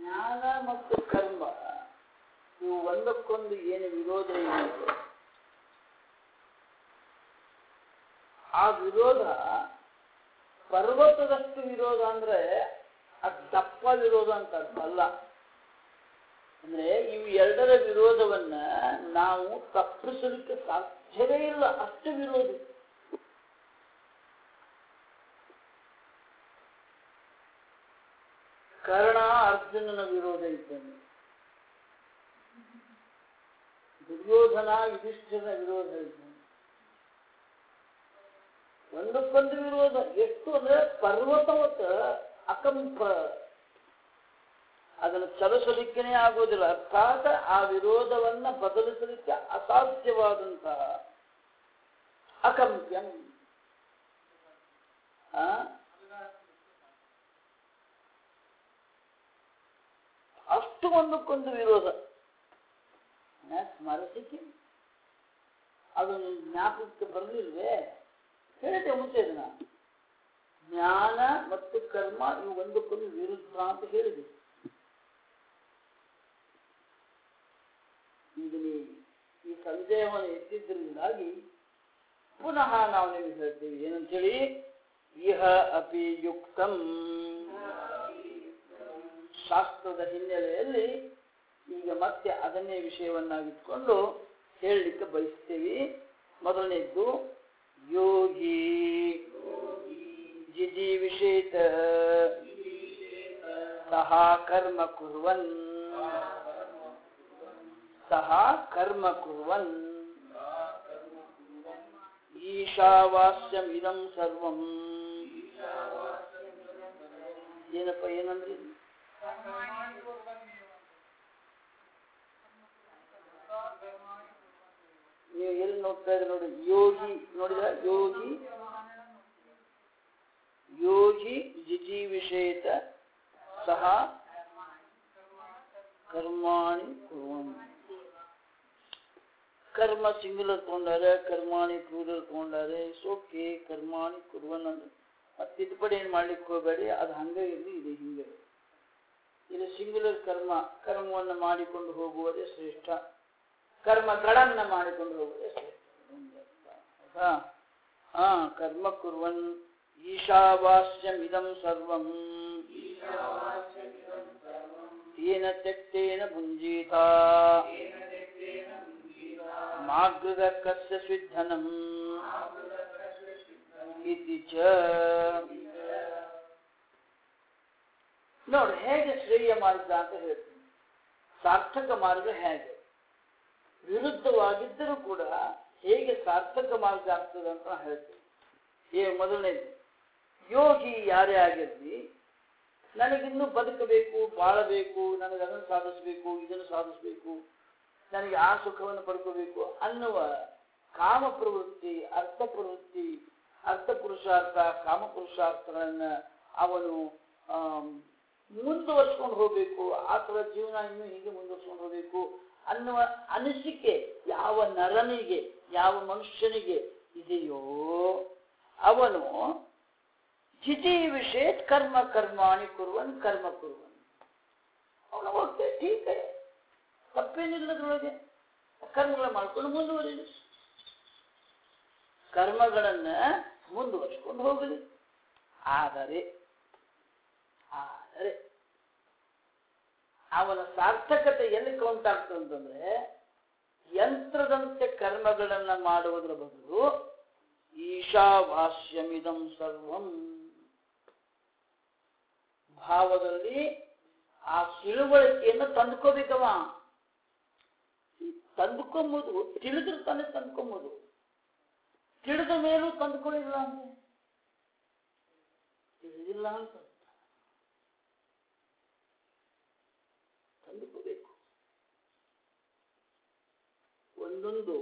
ಜ್ಞಾನ ಮತ್ತು ಕರ್ಮ ಇವು ಒಂದಕ್ಕೊಂದು ಏನು ವಿರೋಧ ಇದೆ ಆ ವಿರೋಧ ಪರ್ವತದಷ್ಟು ವಿರೋಧ ಅಂದ್ರೆ ಅದು ದಪ್ಪ ವಿರೋಧ ಅಂತ ಅರ್ಥ ಅಲ್ಲ ಅಂದ್ರೆ ಇವು ಎರಡರ ವಿರೋಧವನ್ನ ನಾವು ತಪ್ಪಿಸಲಿಕ್ಕೆ ಸಾಧ್ಯವೇ ಇಲ್ಲ ಅಷ್ಟು ವಿರೋಧಿ ಕರ್ಣ ಅರ್ಜುನನ ವಿರೋಧ ಇದ್ದಾನೆ ದುರ್ಯೋಧನ ಯುಧಿಷ್ಠಿರನ ವಿರೋಧ ಇದ್ದಾನೆ ಒಂದಕ್ಕೊಂದು ವಿರೋಧ ಎಷ್ಟು ಅಂದ್ರೆ ಪರ್ವತವತ್ತ ಅಕಂಪ ಅದನ್ನು ಚಲಿಸಲಿಕ್ಕೇ ಆಗೋದಿಲ್ಲ ಅರ್ಥಾತ್ ಆ ವಿರೋಧವನ್ನ ಬದಲಿಸಲಿಕ್ಕೆ ಅಸಾಧ್ಯವಾದಂತಹ ಅಕಂಪ್ಯಂ ಆ? ಅಷ್ಟು ಒಂದಕ್ಕೊಂದು ವಿರೋಧ ಸ್ಮರಸಿಕೆ ಅದು ನಿನ್ ಜ್ಞಾಪಕಕ್ಕೆ ಬರಲಿಲ್ವೇ ಹೇಳಿದೆ ಮುಂಚೆ ಇದನ್ನ ಜ್ಞಾನ ಮತ್ತು ಕರ್ಮ ಇವು ಒಂದಕ್ಕೊಂದು ವಿರುದ್ಧ ಅಂತ ಹೇಳಿದೆ ಈಗ ನೀವು ಈ ಸಂದೇಹವನ್ನು ಎತ್ತಿದ್ದರಿಂದಾಗಿ ಪುನಃ ನಾವು ನಿಮಗೆ ಹೇಳ್ತೀವಿ ಏನಂತೇಳಿ ಇಹ ಅಪಿ ಯುಕ್ತಂ ಶಾಸ್ತ್ರದ ಹಿನ್ನೆಲೆಯಲ್ಲಿ ಈಗ ಮತ್ತೆ ಅದನ್ನೇ ವಿಷಯವನ್ನಾಗಿಟ್ಕೊಂಡು ಹೇಳಲಿಕ್ಕೆ ಬಯಸ್ತೇವೆ ಮೊದಲನೇದ್ದು ಯೋಗಿ ಜಿಜೀವಿಷೇತ ಸಹ ಕರ್ಮ ಕುರ್ವನ್ ಸಹ ಕರ್ಮ ಕುರ್ವನ್ ಈಶಾವಾಸ್ಯಮಿದಂ ಸರ್ವಂ ಏನಪ್ಪ ಏನಂದ್ರಿ ನೀವು ಎಲ್ಲಿ ನೋಡ್ತಾ ಇದ್ರೆ ನೋಡಿ ಯೋಗಿ ನೋಡಿದ ಯೋಗಿ ಯೋಗಿ ಜಿಜೀವಿಷೇತ ಸಹ ಕರ್ಮಾಣಿ ಕುರುವನ್ ಕರ್ಮ ಸಿಂಗುಲರ್ ತಗೊಂಡಾರೆ ಕರ್ಮಾಣಿ ಪ್ಲೂರಲ್ ತಗೊಂಡಾರೆ ಓಕೆ ಕರ್ಮಾಣಿ ಕುರುವನ್ ಅಂದ್ರೆ ಮತ್ತೆ ತಿದ್ದುಪಡಿ ಏನು ಮಾಡ್ಲಿಕ್ಕೆ ಹೋಗಬೇಡಿ ಅದು ಹಂಗೆ ಇರಲಿ ಇದು ಹಿಂಗೆ ಇರಲಿ. ಇದು ಸಿಂಗುಲರ್ ಕರ್ಮ ಕರ್ಮವನ್ನು ಮಾಡಿಕೊಂಡು ಹೋಗುವುದೇ ಶ್ರೇಷ್ಠ ಕರ್ಮಗಳನ್ನ ಮಾಡಿಕೊಂಡು ಹೋಗುವುದೇ ಶ್ರೇಷ್ಠ ಹೌದಾ ಹಾ ಕರ್ಮ ಕುರ್ವನ್ ಈಶಾವಾಸ್ಯಮಿದಂ ಸರ್ವಂ ಏನ ತ್ಯಕ್ತೇನ ಭುಂಜೀತ ಮಾಗೃಗ ಕಸ್ಯ ಸ್ವಿಧನಂ ಇತಿ ಚ ನೋಡಿ ಹೇಗೆ ಶ್ರೇಯ ಮಾರ್ಗ ಅಂತ ಹೇಳ್ತೀನಿ ಸಾರ್ಥಕ ಮಾರ್ಗ ಹೇಗೆ ವಿರುದ್ಧವಾಗಿದ್ದರೂ ಕೂಡ ಹೇಗೆ ಸಾರ್ಥಕ ಮಾರ್ಗ ಆಗ್ತದೆ ಅಂತ ನಾನು ಹೇಳ್ತೀನಿ ಏ ಮೊದಲನೇದು ಯೋಗಿ ಯಾರೇ ಆಗಿರಲಿ ನನಗಿನ್ನೂ ಬದುಕಬೇಕು ಬಾಳಬೇಕು ನನಗೆ ಅದನ್ನು ಸಾಧಿಸಬೇಕು ಇದನ್ನು ಸಾಧಿಸಬೇಕು ನನಗೆ ಆ ಸುಖವನ್ನು ಪಡ್ಕೋಬೇಕು ಅನ್ನುವ ಕಾಮ ಪ್ರವೃತ್ತಿ ಅರ್ಥ ಪ್ರವೃತ್ತಿ ಅರ್ಥ ಪುರುಷಾರ್ಥ ಕಾಮ ಪುರುಷಾರ್ಥಗಳನ್ನ ಅವನು ಆಮ್, ಮುಂದುವರ್ಸ್ಕೊಂಡು ಹೋಗಬೇಕು ಆ ಥರ ಜೀವನ ಇನ್ನೂ ಹೀಗೆ ಮುಂದುವರ್ಸ್ಕೊಂಡು ಹೋಗಬೇಕು ಅನ್ನುವ ಅನಿಸಿಕೆ ಯಾವ ನರನಿಗೆ ಯಾವ ಮನುಷ್ಯನಿಗೆ ಇದೆಯೋ ಅವನು ಜಿಜೀವಿಷೇತ್ ಕರ್ಮ ಕರ್ಮಾಣಿ ಕುರುವನ್ ಕರ್ಮ ಕುರುವನ್ ಅವನು ಓಕೆ ಟೀಕ್ ತಪ್ಪೇನಿಲ್ಲದ್ರೊಳಗೆ ಕರ್ಮಗಳ ಮಾಡ್ಕೊಂಡು ಮುಂದುವರಿಲಿ ಕರ್ಮಗಳನ್ನ ಮುಂದುವರಿಸ್ಕೊಂಡು ಹೋಗಲಿ ಆದರೆ ಆದರೆ ಅವನ ಸಾರ್ಥಕತೆ ಎಲ್ಲಿ ಕೌಂಟ್ ಆಗ್ತದೆ ಅಂತಂದ್ರೆ ಯಂತ್ರದಂತೆ ಕರ್ಮಗಳನ್ನ ಮಾಡುವುದರ ಬದಲು ಈಶಾವಾಸ್ಯಮಿದಂ ಸರ್ವಂ ಭಾವದಲ್ಲಿ ಆ ತಿಳುವಳಿಕೆಯನ್ನು ತಂದುಕೋಬೇಕವ ಈ ತಂದುಕೊಂಬುದು ತಿಳಿದ್ರೆ ತಾನೇ ತಂದ್ಕೊಂಬುದು ತಿಳಿದ ಮೇಲೂ ತಂದುಕೊಳ್ಳಿಲ್ಲ ಅಂದ್ರೆ ತಿಳಿದಿಲ್ಲ ಅಂತ ತಂದುಕೋಬೇಕು ಒಂದೊಂದು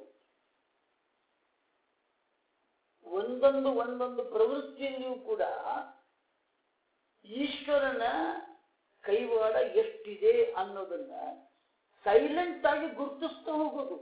ಒಂದೊಂದು ಒಂದೊಂದು ಪ್ರವೃತ್ತಿಯಲ್ಲಿಯೂ ಕೂಡ ಈಶ್ವರನ ಕೈವಾಡ ಎಷ್ಟಿದೆ ಅನ್ನೋದನ್ನ ಸೈಲೆಂಟ್ ಆಗಿ ಗುರುತಿಸ್ತಾ ಹೋಗೋದು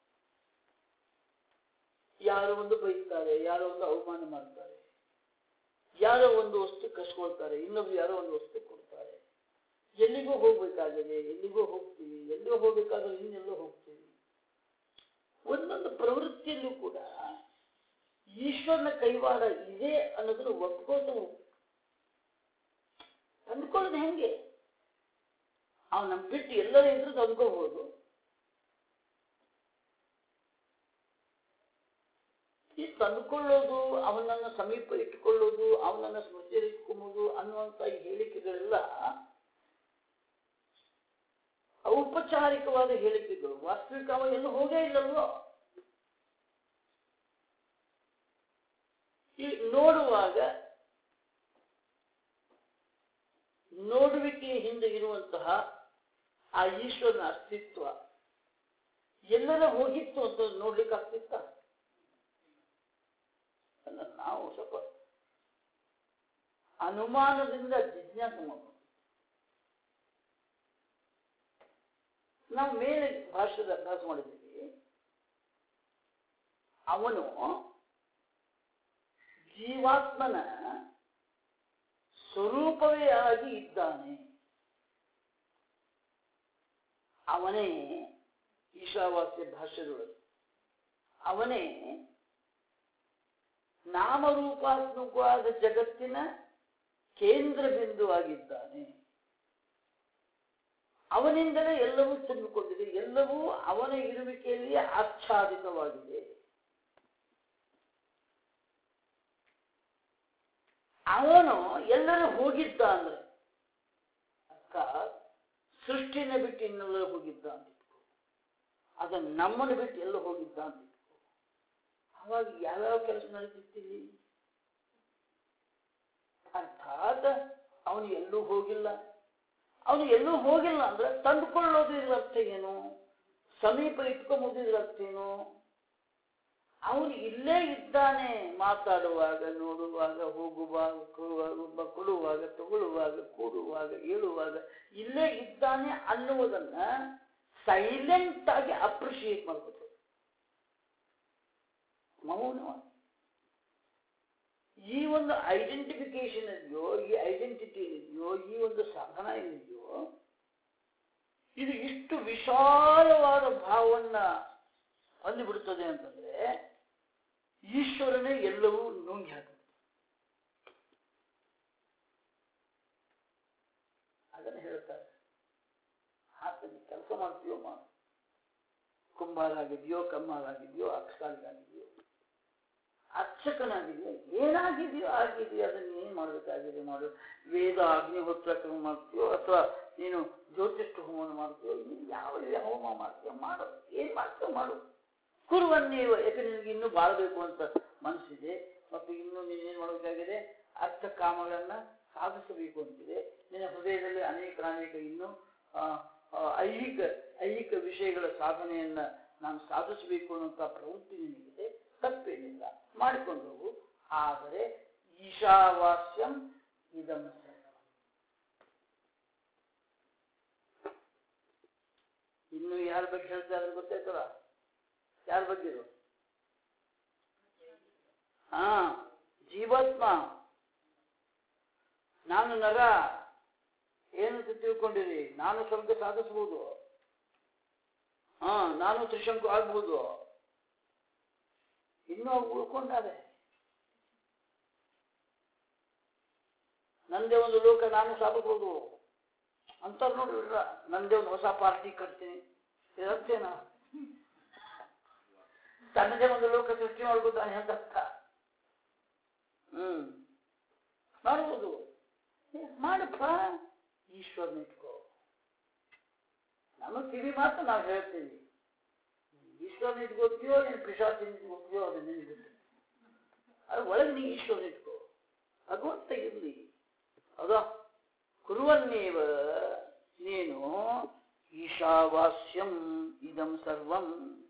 ಯಾರೋ ಒಂದು ಬೈತಾರೆ ಯಾರೋ ಒಂದು ಅವಮಾನ ಮಾಡ್ತಾರೆ ಯಾರೋ ಒಂದು ವಸ್ತು ಕಸ್ಕೊಳ್ತಾರೆ ಇನ್ನೊಬ್ರು ಯಾರೋ ಒಂದು ವಸ್ತು ಕೊಡ್ತಾರೆ ಎಲ್ಲಿಗೂ ಹೋಗ್ಬೇಕಾಗಿದೆ ಎಲ್ಲಿಗೂ ಹೋಗ್ತೀವಿ ಎಲ್ಲಿಗೂ ಹೋಗ್ಬೇಕಾದ್ರೆ ಇನ್ನೆಲ್ಲೋ ಹೋಗ್ತೀವಿ ಒಂದೊಂದು ಪ್ರವೃತ್ತಿಯಲ್ಲೂ ಕೂಡ ಈಶ್ವರನ ಕೈವಾಡ ಇದೆ ಅನ್ನೋದನ್ನು ಒಪ್ಕೋತ ಹೋಗ್ತೀವಿ ತಂದ್ಕೊಳ್ಳೋದು ಹೆಂಗೆ ಅವ್ನು ನಮ್ ಬಿಟ್ಟು ಎಲ್ಲರೂ ಇದ್ರೂ ತಂದ್ಕೋಬಹುದು ಈ ತಂದುಕೊಳ್ಳೋದು ಅವನನ್ನ ಸಮೀಪ ಇಟ್ಟುಕೊಳ್ಳೋದು ಅವನನ್ನ ಸ್ಮೃತಿಯಲ್ಲಿ ಇಟ್ಕೊಂಬೋದು ಅನ್ನುವಂತ ಈ ಹೇಳಿಕೆಗಳೆಲ್ಲ ಔಪಚಾರಿಕವಾದ ಹೇಳಿಕೆಗಳು ವಾಸ್ತವಿಕ ಅವ ಎಲ್ಲೂ ಹೋಗೇ ಇಲ್ಲಲ್ವೋ ಈ ನೋಡುವಾಗ ನೋಡುವಿಕೆಯ ಹಿಂದೆ ಇರುವಂತಹ ಆ ಈಶ್ವರನ ಅಸ್ತಿತ್ವ ಎಲ್ಲರ ಹೋಗಿತ್ತು ಅಂತ ನೋಡ್ಲಿಕ್ಕೆ ಆಗ್ತಿತ್ತ ಅಲ್ಲ ನಾವು ಸ್ವಲ್ಪ ಅನುಮಾನದಿಂದ ಜಿಜ್ಞಾಸೆ ಮಾಡೋದು ನಾವು ಮೇಲೆ ಭಾಷೆದ ಅಭ್ಯಾಸ ಮಾಡಿದ್ದೀವಿ ಅವನು ಜೀವಾತ್ಮನ ಸ್ವರೂಪವೇ ಆಗಿ ಇದ್ದಾನೆ ಅವನೇ ಈಶಾವಾಸ್ಯ ಭಾಷ್ಯದೊಳಗೆ ಅವನೇ ನಾಮರೂಪಾತ್ಮಕವಾದ ಜಗತ್ತಿನ ಕೇಂದ್ರ ಬಿಂದುವಾಗಿದ್ದಾನೆ ಅವನಿಂದಲೇ ಎಲ್ಲವೂ ತುಂಬಿಕೊಂಡಿದೆ ಎಲ್ಲವೂ ಅವನ ಇರುವಿಕೆಯಲ್ಲಿ ಆಚ್ಛಾದಿತವಾಗಿದೆ ಅವನು ಎಲ್ಲರೂ ಹೋಗಿದ್ದ ಅಂದ್ರೆ ಅಕ್ಕ ಸೃಷ್ಟಿನ ಬಿಟ್ಟು ಇನ್ನೆಲ್ಲರೂ ಹೋಗಿದ್ದ ಅಂತ ಇಟ್ಕೋ. ಅದನ್ನು ನಮ್ಮನ್ನು ಬಿಟ್ಟು ಎಲ್ಲ ಹೋಗಿದ್ದ ಅಂತ ಇಟ್ಕೋ. ಅವಾಗ ಯಾವ್ಯಾವ ಕೆಲಸ ನಡೀತಿಲ್ಲಿ ಅರ್ಥಾತ್ ಅವನು ಎಲ್ಲೂ ಹೋಗಿಲ್ಲ ಅವನು ಎಲ್ಲೂ ಹೋಗಿಲ್ಲ ಅಂದ್ರೆ ತಂದುಕೊಳ್ಳೋದು ಇದ್ರ ಅರ್ಥ ಏನು ಸಮೀಪ ಇಟ್ಕೊಂಬೋದು ಇದ್ರ ಅರ್ಥ ಏನು ಅವನು ಇಲ್ಲೇ ಇದ್ದಾನೆ ಮಾತಾಡುವಾಗ ನೋಡುವಾಗ ಹೋಗುವಾಗ ಕೊಡುವಾಗ ಕೊಡುವಾಗ ತಗೊಳ್ಳುವಾಗ ಕೂಡುವಾಗ ಏಳುವಾಗ ಇಲ್ಲೇ ಇದ್ದಾನೆ ಅನ್ನುವುದನ್ನ ಸೈಲೆಂಟ್ ಆಗಿ ಅಪ್ರಿಶಿಯೇಟ್ ಮಾಡ್ಬೇಕು ಮೌನ ಈ ಒಂದು ಐಡೆಂಟಿಫಿಕೇಶನ್ ಇದೆಯೋ ಈ ಐಡೆಂಟಿಟಿ ಇದೆಯೋ ಈ ಒಂದು ಸಾಧನ ಏನಿದೆಯೋ ಇದು ಇಷ್ಟು ವಿಶಾಲವಾದ ಭಾವವನ್ನ ಹೊಂದಿಬಿಡುತ್ತದೆ ಅಂತಂದ್ರೆ ಈಶ್ವರನೇ ಎಲ್ಲವೂ ನುಂಗಿ ಹಾಕುತ್ತೆ ಅದನ್ನು ಹೇಳ್ತಾರೆ ಆತನ ಕೆಲಸ ಮಾಡ್ತೀಯೋ ಮಾಡು ಕುಂಬಾರಾಗಿದೆಯೋ ಕಮ್ಮಾರಾಗಿದೆಯೋ ಅಕ್ಷಕಾಲಿಗಾಗಿದೆಯೋ ಅರ್ಚಕನಾಗಿದೆಯೋ ಏನಾಗಿದೆಯೋ ಆಗಿದೆಯೋ ಅದನ್ನ ಏನ್ ಮಾಡಬೇಕಾಗಿದೆ ಮಾಡು ವೇದ ಅಗ್ನಿಹೋತ್ರ ಕ್ರಮ ಮಾಡ್ತೀಯೋ ಅಥವಾ ನೀನು ಜ್ಯೋತಿಷ್ಠ ಹೋಮನ ಮಾಡ್ತೀಯೋ ನೀನು ಯಾವ ಯಾವ ಹೋಮ ಮಾಡ್ತೀಯೋ ಮಾಡು ಏನ್ ಮಾಡ್ತೀಯೋ ಮಾಡು ಕುರುವನ್ನೇವ ಯಾಕೆ ನಿನಗೆ ಇನ್ನೂ ಬಾಳಬೇಕು ಅಂತ ಮನಸ್ಸಿದೆ ಮತ್ತು ಇನ್ನೂ ನೀನು ಏನ್ ಮಾಡಬೇಕಾಗಿದೆ ಅರ್ಥ ಕಾಮಗಳನ್ನ ಸಾಧಿಸಬೇಕು ಅಂತಿದೆ ನಿನ್ನ ಹೃದಯದಲ್ಲಿ ಅನೇಕ ಅನೇಕ ಇನ್ನೂ ಆ, ಆ, ಐಹಿಕ ಐಹಿಕ ವಿಷಯಗಳ ಸಾಧನೆಯನ್ನ ನಾನು ಸಾಧಿಸಬೇಕು ಅನ್ನುವಂಥ ಪ್ರವೃತ್ತಿ ನಿನಗಿದೆ ತಪ್ಪೇನಿಲ್ಲ ಮಾಡಿಕೊಂಡು ಹೋಗು ಆದರೆ ಈಶಾವಾಸ್ಯಂ ಇದಂ ಸರ್ವಂ. ಇನ್ನು ಯಾರ ಬಗ್ಗೆ ಹೇಳ್ತಾ ಇದ್ರೆ ಗೊತ್ತಾಯ್ತಲ್ಲ ಯಾರ ಬಗ್ಗೆ ಇದು ಹಾ ಜೀವಾತ್ಮ ನಾನು ನರ ಏನಂತ ತಿಳ್ಕೊಂಡಿರಿ ನಾನು ಸ್ವರ್ಗ ಸಾಧಿಸ್ಬೋದು ಹಾ ನಾನು ತ್ರಿಶಂಕು ಆಗ್ಬೋದು ಇನ್ನೂ ಅವು ಉಳ್ಕೊಂಡಾವೆ ನಂದೇ ಒಂದು ಲೋಕ ನಾನು ಸಾಧಿಸ್ಬೋದು ಅಂತ ನೋಡಿ ನಂದೇ ಒಂದು ಹೊಸ ಪಾರ್ಟಿ ಕಟ್ತೀನಿ ಇದರ್ತೇನ ತನ್ನದೇ ಒಂದು ಲೋಕ ಸೃಷ್ಟಿ ಮಾಡ್ಬೋದಾನೆ ಅಂತ ಅರ್ಥ ಹ್ಮ್ ಮಾಡ್ಬೋದು ಏ, ಮಾಡಪ್ಪ ಈಶ್ವರನ ಇಟ್ಕೋ ನಮ್ಮ ಕಿವಿ ಮಾತ್ರ ನಾವು ಹೇಳ್ತೀವಿ ಈಶ್ವರನ ಇಟ್ಕೋತೀಯೋ ನೀನು ಪಿಶಾಚಿನ ಇಟ್ಕೋತೀಯೋ ಅದು ನಿನಗೆ ಗೊತ್ತು. ಅದು ಒಳಗೆ ನೀ ಈಶ್ವರನ ಇಟ್ಕೋ ಭಗವಂತ ಇರಲಿ ಹೌದಾ ಕುರುವನ್ನೇವ ನೀನು ಈಶಾವಾಸ್ಯಂ ಇದಂ ಸರ್ವಂ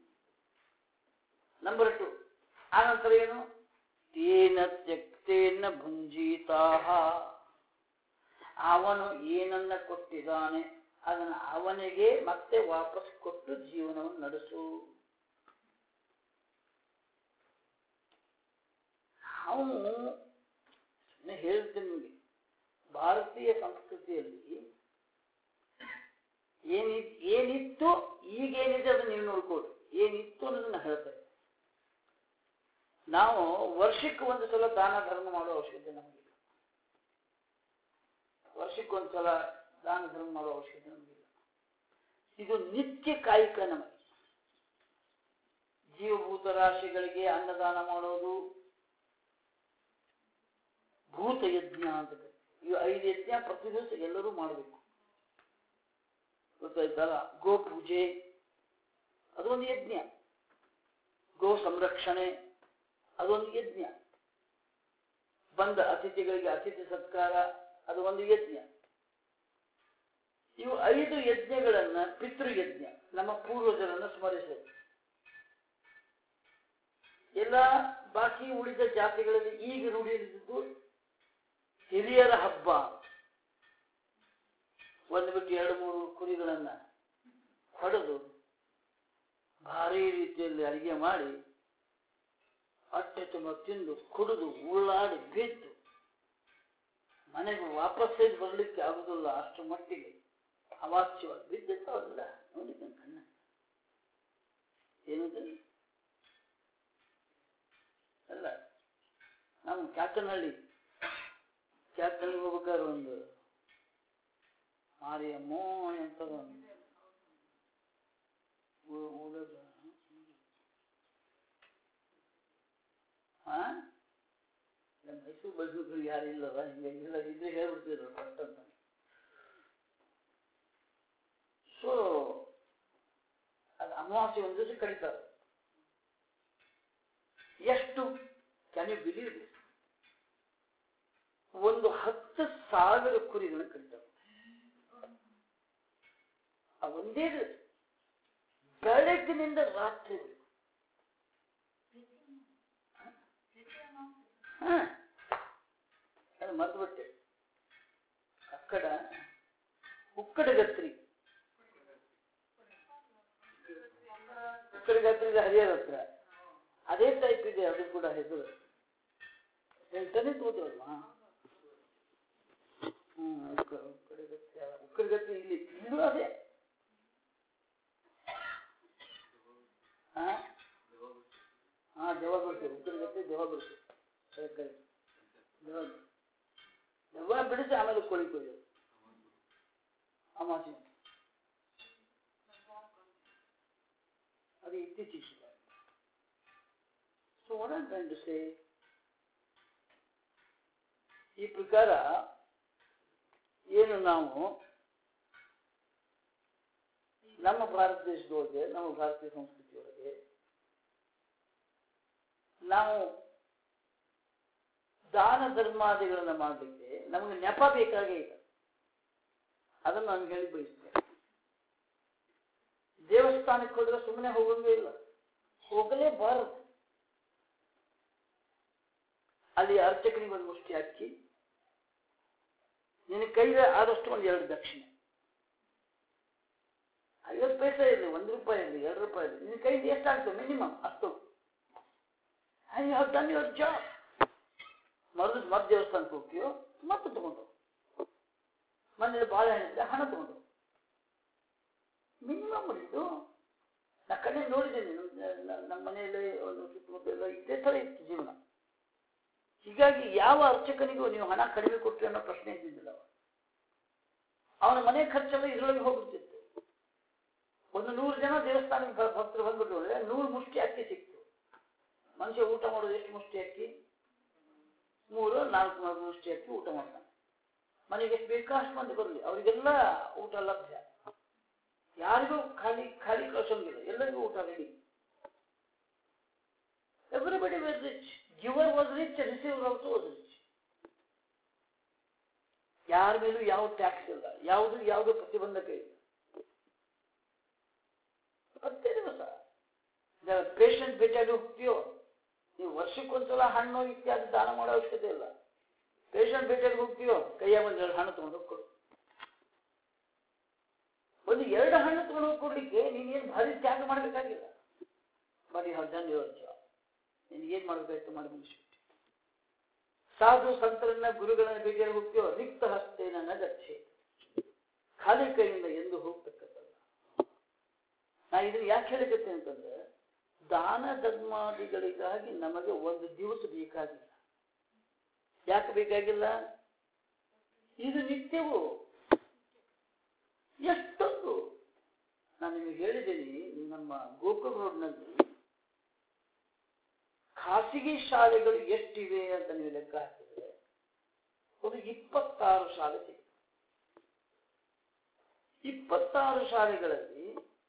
ನಂಬರ್ ಟು ಆನಂತರ ಏನು ತೇನ ತ್ಯಕ್ತೇನ ಭುಂಜೀತಾಹ ಅವನು ಏನನ್ನ ಕೊಟ್ಟಿದ್ದಾನೆ ಅದನ್ನು ಅವನಿಗೆ ಮತ್ತೆ ವಾಪಸ್ ಕೊಟ್ಟು ಜೀವನವನ್ನು ನಡೆಸು ನಾವು ಸುಮ್ಮನೆ ಹೇಳ್ತೇನೆ ನಿಮಗೆ ಭಾರತೀಯ ಸಂಸ್ಕೃತಿಯಲ್ಲಿ ಏನಿ ಏನಿತ್ತು ಈಗ ಏನಿದೆ ಅದನ್ನ ನೀವು ನೋಡ್ಕೊಳ್ಳಿ ಏನಿತ್ತು ಅನ್ನೋದನ್ನ ಹೇಳ್ತಾರೆ ನಾವು ವರ್ಷಕ್ಕೆ ಒಂದು ಸಲ ದಾನ ಧರ್ಮ ಮಾಡೋ ಅವಶ್ಯಕತೆ ನಮಗಿಲ್ಲ ವರ್ಷಕ್ಕೆ ಒಂದು ಸಲ ದಾನ ಧರ್ಮ ಮಾಡೋ ಅವಶ್ಯಕತೆ ನಮಗಿಲ್ಲ ಇದು ನಿತ್ಯ ಕಾಯಿಕ ನಮಗೆ ಜೀವಭೂತ ರಾಶಿಗಳಿಗೆ ಅನ್ನದಾನ ಮಾಡೋದು ಭೂತ ಯಜ್ಞ ಅಂತ ಕರೀತಾರೆ. ಇವು ಐದು ಯಜ್ಞ ಪ್ರತಿ ದಿವಸ ಎಲ್ಲರೂ ಮಾಡಬೇಕು ಗೊತ್ತಾಯ್ತಲ್ಲ ಗೋ ಪೂಜೆ ಅದೊಂದು ಯಜ್ಞ ಗೋ ಸಂರಕ್ಷಣೆ ಅದೊಂದು ಯಜ್ಞ ಬಂದ ಅತಿಥಿಗಳಿಗೆ ಅತಿಥಿ ಸತ್ಕಾರ ಅದು ಒಂದು ಯಜ್ಞ ಇವು ಐದು ಯಜ್ಞಗಳನ್ನ ಪಿತೃಯಜ್ಞ ನಮ್ಮ ಪೂರ್ವಜರನ್ನು ಸ್ಮರಿಸೋದು ಎಲ್ಲ ಬಾಕಿ ಉಳಿದ ಜಾತಿಗಳಲ್ಲಿ ಈಗ ರೂಢಿಯಲ್ಲಿದ್ದು ಹಿರಿಯರ ಹಬ್ಬ ಒಂದು ಬಿಟ್ಟು ಎರಡು ಮೂರು ಕುರಿಗಳನ್ನ ಹೊಡೆದು ಭಾರಿ ರೀತಿಯಲ್ಲಿ ಅಡಿಗೆ ಮಾಡಿ ಹೊಟ್ಟೆ ತುಂಬ ತಿಂದು ಕುಡಿದು ಉಳ್ಳಾಡಿ ಬಿದ್ದು ಮನೆಗೆ ವಾಪಸ್ಸೇ ಬರಲಿಕ್ಕೆ ಆಗುದಿಲ್ಲ ಅಷ್ಟು ಮಟ್ಟಿಗೆ ಅವಾಚ್ಯವಾಗಿ ಬಿದ್ದಿರ್ತಾವಲ್ಲ ನೋಡಿದ್ದೇನೆ ಕಣ್ಣ ಏನದು ಅಲ್ಲ ನಾವು ಕ್ಯಾಪ್ಟನಹಳ್ಳಿ ಕ್ಯಾಪ್ಟನ್ಗೆ ಹೋಗ್ಬೇಕಾದ್ರೆ ಒಂದು ಮಾರಿಯಮ್ಮೋ ಎಂತದ ಒಂದು ಉ- ಉಳಿದ ಹಾ ನಮ್ಮ ಮೈಸೂರು ಬಸ್ಸು ಯಾರು ಇಲ್ಲದ ಹಿಂಗೆಲ್ಲ ಇದ್ರೆ ಹೇಳ್ಬಿಡ್ತಿದ್ರು ಫಸ್ಟ್ ಅಂತ ಸೊ ಅದು ಅಮಾವಾಸ್ಯೆ ಒಂದು ದಿವಸ ಕಡಿತಾರೆ ಎಷ್ಟು ಕ್ಯಾನ್ ಯು ಬಿಲೀವ್ ಒಂದು ಹತ್ತು ಸಾವಿರ ಕುರಿಗಳನ್ನು ಕಡಿತಾರೆ ಆ ಒಂದೇ ದಿವಸ ಬೆಳಗ್ಗಿನಿಂದ ರಾತ್ರಿ ಹಾ ಅದು ಮರ್ತ್ಬಿಟ್ಟೆ ಅಕ್ಕಡ ಉಕ್ಕಡಗತ್ರಿ ಉಕ್ಕಡಗತ್ರಿ ಹರಿಹರ ಹತ್ರ ಅದೇ ಟೈಪ್ ಇದೆ ಅದು ಕೂಡ ಹೆಸರು ಹೇಳ್ತಾನೆ ತೋದ್ರಲ್ವಾ ಹ್ಮ್ ಉಕ್ಕಡಗತ್ರಿ ಉಕ್ಕಡಗತ್ರಿ ಇಲ್ಲಿ ಇಲ್ಲೂ ಅದೇ ಹಾ ಹಾ ದೆವ್ವ ಬಿಡ್ತೀವಿ ಉಕ್ಕಡಗತ್ರಿ ದೆವ್ವ ಬಿಡ್ತೀವಿ ಕರೆಕ್ಟ್ ಕರೆಕ್ಟ್ ದೆವ್ವ ದೆವ್ವ ಬಿಡಿಸಿ ಆಮೇಲೆ ಕೋಳಿ ಕೊಯ್ಯೋದು ಅಮಾಸಿ ಅದು ಇತ್ತೀಚೆಗೆ ಶುರು so what am trying to say ಈ ಪ್ರಕಾರ ಏನು ನಾವು ನಮ್ಮ ಭಾರತ ದೇಶದೊಳಗೆ ನಮ್ಮ ಭಾರತೀಯ ಸಂಸ್ಕೃತಿಯೊಳಗೆ ನಾವು ದಾನ ಧರ್ಮಾದಿಗಳನ್ನ ಮಾಡಲಿಕ್ಕೆ ನಮಗೆ ನೆಪ ಬೇಕಾಗೇ ಇಲ್ಲ ಅದನ್ನು ನಾನು ಹೇಳಿ ಬಯಸ್ತೇನೆ ದೇವಸ್ಥಾನಕ್ಕೆ ಹೋದ್ರೆ ಸುಮ್ಮನೆ ಹೋಗಂಗೇ ಇಲ್ಲ ಹೋಗಲೇಬಾರದು ಅಲ್ಲಿ ಅರ್ಚಕನಿಗೆ ಒಂದು ಮುಷ್ಟಿ ಅಕ್ಕಿ ನಿನ್ನ ಕೈಗೆ ಆದಷ್ಟು ಒಂದು ಎರಡು ದಕ್ಷಿಣೆ ಐವತ್ತು ಪೈಸೆ ಇರಲಿ ಒಂದು ರೂಪಾಯಿ ಇರಲಿ ಎರಡು ರೂಪಾಯಿ ಇರಲಿ ನಿನ್ನ ಕೈಯಿಂದ ಎಷ್ಟಾಗ್ತದೆ ಮಿನಿಮಮ್ ಅಷ್ಟು I have done your job ಮರದು ಮತ್ತೆ ದೇವಸ್ಥಾನಕ್ಕೆ ಹೋಗ್ತೀಯೋ ಮತ್ತೆ ತಗೊಂಡು ಮನೇಲಿ ಬಾಳೆಹಣ್ಣು ಇದ್ರೆ ಹಣ ತಗೊಂಡು ಮಿನಿಮಮ್ ಇದು ನಾ ಕಣ್ಣೆ ನೋಡಿದ್ದೇನೆ ನಮ್ಮ- ನ- ನಮ್ಮ ಮನೆಯಲ್ಲಿ ಒಂದು ಸುತ್ತಮುತ್ತ ಎಲ್ಲ ಇದೇ ಥರ ಇತ್ತು ಜೀವನ ಹೀಗಾಗಿ ಯಾವ ಅರ್ಚಕನಿಗೂ ನೀವು ಹಣ ಕಡಿಮೆ ಕೊಟ್ಟರೆ ಅನ್ನೋ ಪ್ರಶ್ನೆ ಇದ್ದಿದ್ದಿಲ್ಲ ಅವಾಗ. ಅವನ ಮನೆ ಖರ್ಚೆಲ್ಲ ಇದರೊಳಗೆ ಹೋಗ್ಬಿಡ್ತಿತ್ತು ಒಂದು ನೂರು ಜನ ದೇವಸ್ಥಾನಕ್ಕೆ ಭ- ಭಕ್ತರು ಬಂದ್ಬಿಟ್ಟು ಹೋದ್ರೆ ನೂರು ಮುಷ್ಟಿ ಅಕ್ಕಿ ಸಿಕ್ತು ಮನುಷ್ಯ ಊಟ ಮಾಡೋದು ಎಷ್ಟು ಮುಷ್ಟಿ ಅಕ್ಕಿ ಮೂರು ನಾಲ್ಕು ನಾಲ್ಕು ಮುಷ್ಟಿ ಅಕ್ಕಿ ಊಟ ಮಾಡ್ತಾನೆ ಮನೆಗೆ ಎಷ್ಟು ಬೇಕಾ ಅಷ್ಟು ಮಂದಿ ಬರಲಿ ಅವರಿಗೆಲ್ಲ ಊಟ ಲಭ್ಯ ಯಾರಿಗೂ ಖಾಲಿ ಖಾಲಿ ಕಳ್ಸೋಂಗಿಲ್ಲ ಎಲ್ಲರಿಗೂ ಊಟ ready everybody was rich giver was rich receiver also was rich ಯಾರ ಮೇಲೂ ಯಾವ ಟ್ಯಾಕ್ಸ್ ಇಲ್ಲ ಯಾವುದು ಯಾವುದು ಪ್ರತಿಬಂಧಕ ಇಲ್ಲ ಪ್ರತಿ ದಿವಸ ಪೇಷಂಟ್ ಭೇಟಿಯಾಗಿ ಹೋಗ್ತೀಯೋ ನೀವು ವರ್ಷಕ್ಕೊಂದ್ಸಲ ಹಣ್ಣು ಇತ್ಯಾದಿ ದಾನ ಮಾಡೋ ಅವಶ್ಯಕತೆ ಇಲ್ಲ ಪೇಷಂಟ್ ಭೇಟಿಯಾಗಿ ಹೋಗ್ತೀಯೋ ಕೈಯಾಗ ಒಂದು ಎರಡು ಹಣ್ಣು ತಗೊಂಡು ಹೋಗಿ ಕೊಡು ಒಂದು ಎರಡು ಹಣ್ಣು ತಗೊಂಡು ಹೋಗಿ ಕೊಡ್ಲಿಕ್ಕೆ ನೀನೇನು ಭಾರಿ ತ್ಯಾಗ ಮಾಡಬೇಕಾಗಿಲ್ಲ but you have done your job ನಿನಗೇನು ಮಾಡಬೇಕಾಯ್ತು ಮಾಡಿ ಮುಗಿಸ್ಬಿಟ್ಟು ಸಾಧು ಸಂತರನ್ನ ಗುರುಗಳನ್ನ ಭೇಟಿಯಾಗಿ ಹೋಗ್ತೀಯೋ ರಿಕ್ತ ಹಸ್ತೇನ ನಗಚ್ಚೆ ಖಾಲಿ ಕೈಯಿಂದ ಎಂದು ಹೋಗ್ತಕ್ಕಂಥ ಇದನ್ನ ಯಾಕೆ ಹೇಳಿಕತ್ತೆ ಅಂತಂದ್ರೆ ದಾನ ಧರ್ಮಾದಿಗಳಿಗಾಗಿ ನಮಗೆ ಒಂದು ದಿವಸ ಬೇಕಾಗಿಲ್ಲ ಯಾಕೆ ಬೇಕಾಗಿಲ್ಲ ಇದು ನಿತ್ಯವು ಎಷ್ಟೊಂದು ನಾನು ನಿಮಗೆ ಹೇಳಿದ್ದೀನಿ ನಮ್ಮ ಗೋಕುಲ್ ರೋಡ್ನಲ್ಲಿ ಖಾಸಗಿ ಶಾಲೆಗಳು ಎಷ್ಟಿವೆ ಅಂತ ನೀವು ಲೆಕ್ಕ ಹಾಕಿದ್ರೆ ಒಂದು ಇಪ್ಪತ್ತಾರು ಶಾಲೆ ಸಿಗುತ್ತೆ ಇಪ್ಪತ್ತಾರು ಶಾಲೆಗಳಲ್ಲಿ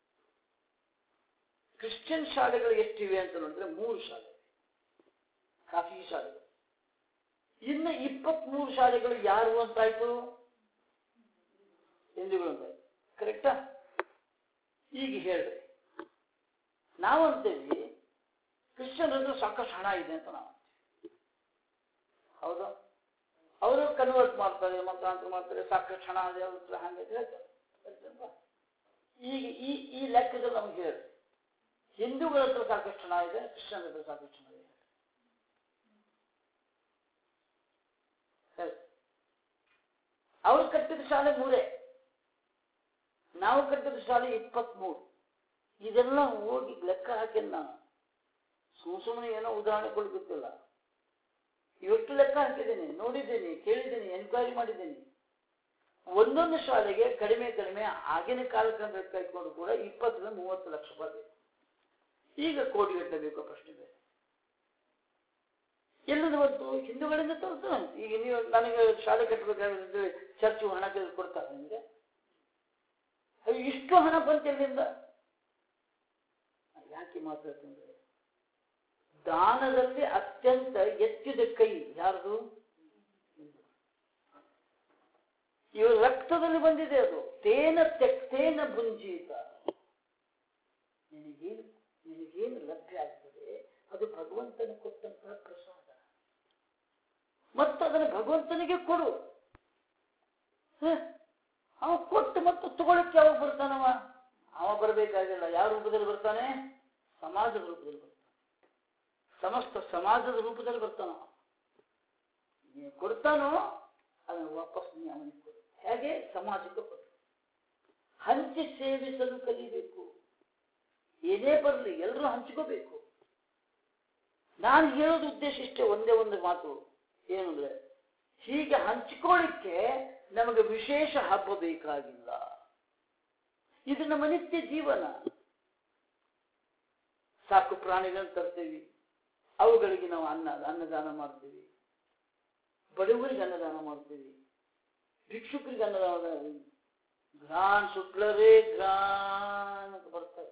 ಕ್ರಿಶ್ಚಿಯನ್ ಶಾಲೆಗಳು ಎಷ್ಟಿವೆ ಅಂತ ನೋಡಿದ್ರೆ ಮೂರು ಶಾಲೆ ಖಾಸಗಿ ಶಾಲೆಗಳು ಇನ್ನು ಇಪ್ಪತ್ಮೂರು ಶಾಲೆಗಳು ಯಾರು ಅಂತಾಯ್ತು ಹಿಂದೂಗಳು ಅಂತಾಯ್ತು ಕರೆಕ್ಟಾ ಈಗ ಹೇಳ್ರಿ ನಾವಂತೇವಿ ಕ್ರಿಶ್ಚಿಯನ್ ಅಂದ್ರೆ ಸಾಕಷ್ಟು ಹಣ ಇದೆ ಅಂತ ನಾವು ಅಂತೀವಿ. ಹೌದಾ ಅವರು ಕನ್ವರ್ಟ್ ಮಾಡ್ತಾರೆ ಮತಾಂತರ ಮಾಡ್ತಾರೆ ಸಾಕಷ್ಟು ಹಣ ಇದೆ ಅವ್ರ ಹತ್ರ ಹಂಗೆ ಅಂತ ಹೇಳ್ತಾರೆ ಆಯ್ತಲ್ವಾ? ಈಗ ಈ ಈ ಲೆಕ್ಕದಲ್ಲಿ ನಮ್ಗೆ ಹೇಳಿ ಹಿಂದೂಗಳ ಹತ್ರ ಸಾಕಷ್ಟು ಹಣ ಇದೆ ಕ್ರಿಶ್ಚಿಯನ್ ಹತ್ರ ಸಾಕಷ್ಟು ಹಣ ಇದೆ ಹೇಳಿ. ಅವ್ರು ಕಟ್ಟಿದ ಶಾಲೆ ಮೂರೇ ನಾವು ಕಟ್ಟಿದ ಶಾಲೆ ಇಪ್ಪತ್ಮೂರು ಇದೆಲ್ಲ ಹೋಗಿ ಲೆಕ್ಕ ಹಾಕಿಲ್ಲ ನಾನು ಸುಮ್ ಸುಮ್ಮನೆ ಏನೋ ಉದಾಹರಣೆ ಕೊಡ್ಬೇಕಿಲ್ಲ ಇವತ್ತು ಲೆಕ್ಕ ಹಾಕಿದ್ದೀನಿ ನೋಡಿದ್ದೀನಿ ಕೇಳಿದ್ದೀನಿ ಎನ್ಕ್ವೈರಿ ಮಾಡಿದ್ದೀನಿ ಒಂದೊಂದು ಶಾಲೆಗೆ ಕಡಿಮೆ ಕಡಿಮೆ ಆಗಿನ ಕಾಲಕ್ಕೆ ಲೆಕ್ಕ ಇಟ್ಕೊಂಡು ಕೂಡ ಇಪ್ಪತ್ತರಿಂದ ಮೂವತ್ತು ಲಕ್ಷ ರೂಪಾಯಿ ಬೇಕು ಈಗ ಕೋಟಿ ಗಟ್ಟಲೆ ಬೇಕು ಪ್ರಶ್ನೆ ಬೇರೆ ಎಲ್ಲಿಂದ ಬಂತು ಹಿಂದೂಗಳಿಂದ ತೋರಿಸ್ತು ಈಗ ನೀವು ನನಗೆ ಶಾಲೆ ಕಟ್ಟಬೇಕಾದ್ರೆ ಚರ್ಚು ಹಣ ತೆಗೆದು ಕೊಡ್ತಾರೆ ನಿಮಗೆ ಅಯ್ಯೋ, ಇಷ್ಟು ಹಣ ಬಂತು ಎಲ್ಲಿಂದ ಯಾಕೆ ಮಾತಾಡ್ತೀನಿ ದಾನದಲ್ಲಿ ಅತ್ಯಂತ ಎತ್ತಿದ ಕೈ ಯಾರ್ದು ಇವ ರಕ್ತದಲ್ಲಿ ಬಂದಿದೆ ಅದು ತೇನ ತೆಕ್ತೇನ ಭುಂಜೀತ ನಿನಗೇನು ನಿನಗೇನು ಲಭ್ಯ ಆಗ್ತದೆ ಅದು ಭಗವಂತನ ಕೊಟ್ಟಂತಹ ಪ್ರಸಾದ ಮತ್ತು ಅದನ್ನು ಭಗವಂತನಿಗೆ ಕೊಡು ಹ? ಅವ ಕೊಟ್ಟು ಮತ್ತು ತಗೊಳಕ್ಕೆ ಯಾವಾಗ ಬರ್ತಾನವ ಅವ ಬರಬೇಕಾಗಿಲ್ಲ ಯಾವ ರೂಪದಲ್ಲಿ ಬರ್ತಾನೆ ಸಮಾಜದ ರೂಪದಲ್ಲಿ ಬರ್ತಾನೆ ಸಮಸ್ತ ಸಮಾಜದ ರೂಪದಲ್ಲಿ ಬರ್ತಾನ ಅವ. ನೀನು ಕೊಡ್ತಾನೋ ಅದನ್ನು ವಾಪಸ್ ನೀ ಅವನಿಗೆ ಕೊಡು ಹೇಗೆ ಸಮಾಜಕ್ಕೆ ಕೊಡು ಹಂಚಿ ಸೇವಿಸಲು ಕಲಿಬೇಕು ಏನೇ ಬರಲಿ ಎಲ್ಲರೂ ಹಂಚ್ಕೋಬೇಕು ನಾನು ಹೇಳೋದು ಉದ್ದೇಶ ಇಷ್ಟೇ ಒಂದೇ ಒಂದು ಮಾತು ಏನು ಅಂದ್ರೆ ಹೀಗೆ ಹಂಚ್ಕೊಳ್ಳಿಕ್ಕೆ ನಮಗೆ ವಿಶೇಷ ಹಬ್ಬ ಬೇಕಾಗಿಲ್ಲ ಇದು ನಮ್ಮ ನಿತ್ಯ ಜೀವನ ಸಾಕು ಪ್ರಾಣಿಗಳನ್ನು ತರ್ತೀವಿ ಅವುಗಳಿಗೆ ನಾವು ಅನ್ನ ಅನ್ನದಾನ ಮಾಡ್ತೀವಿ ಬಡವರಿಗೆ ಅನ್ನದಾನ ಮಾಡ್ತೀವಿ ಭಿಕ್ಷುಕರಿಗೆ ಅನ್ನದಾನ ಗ್ರಾನ್ ಶುಕ್ಲರೇ ಗ್ರಾನ್ ಅಂತ ಬರ್ತಾರೆ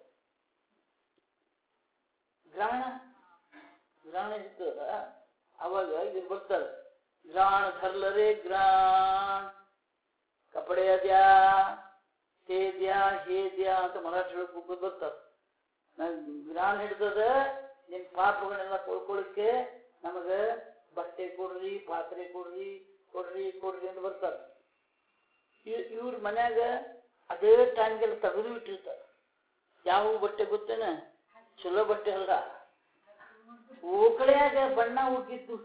ಗ್ರಹಣ ಗ್ರಹಣ ಇರ್ತದ ಅವಾಗ ಇದು ಬರ್ತಾರೆ ಗ್ರಾಣ ಧರ್ಲರೇ ಗ್ರಾನ್ ಕಪಡೆ ಅದ್ಯಾ ತೇದ್ಯಾ ಹೇದ್ಯಾ ಅಂತ ಮರಾಠಿ ಒಳಗೆ ಬರ್ತಾರೆ ನಾನು ಗ್ರಾನ್ ಹಿಡ್ದದ ನಿಮ್ ಪಾಪಗಳನ್ನೆಲ್ಲ ತೊಳ್ಕೊಳಕ್ಕೆ ನಮಗೆ ಬಟ್ಟೆ ಕೊಡ್ರಿ ಪಾತ್ರೆ ಕೊಡ್ರಿ ಕೊಡ್ರಿ ಕೊಡ್ರಿ ಅಂತ ಬರ್ತಾರೆ ಇವ್ರ ಮನ್ಯಾಗ ಅದೇ ಟೈಮ್ಗೆಲ್ಲ ತೆಗೆದು ಇಟ್ಟಿರ್ತಾರೆ ಯಾವ ಬಟ್ಟೆ ಗೊತ್ತೇನ ಚಲೋ ಬಟ್ಟೆ ಅಲ್ಲ ಓಕಳೆಯಾಗ ಬಣ್ಣ ಉಗ್ಗಿದ್ದು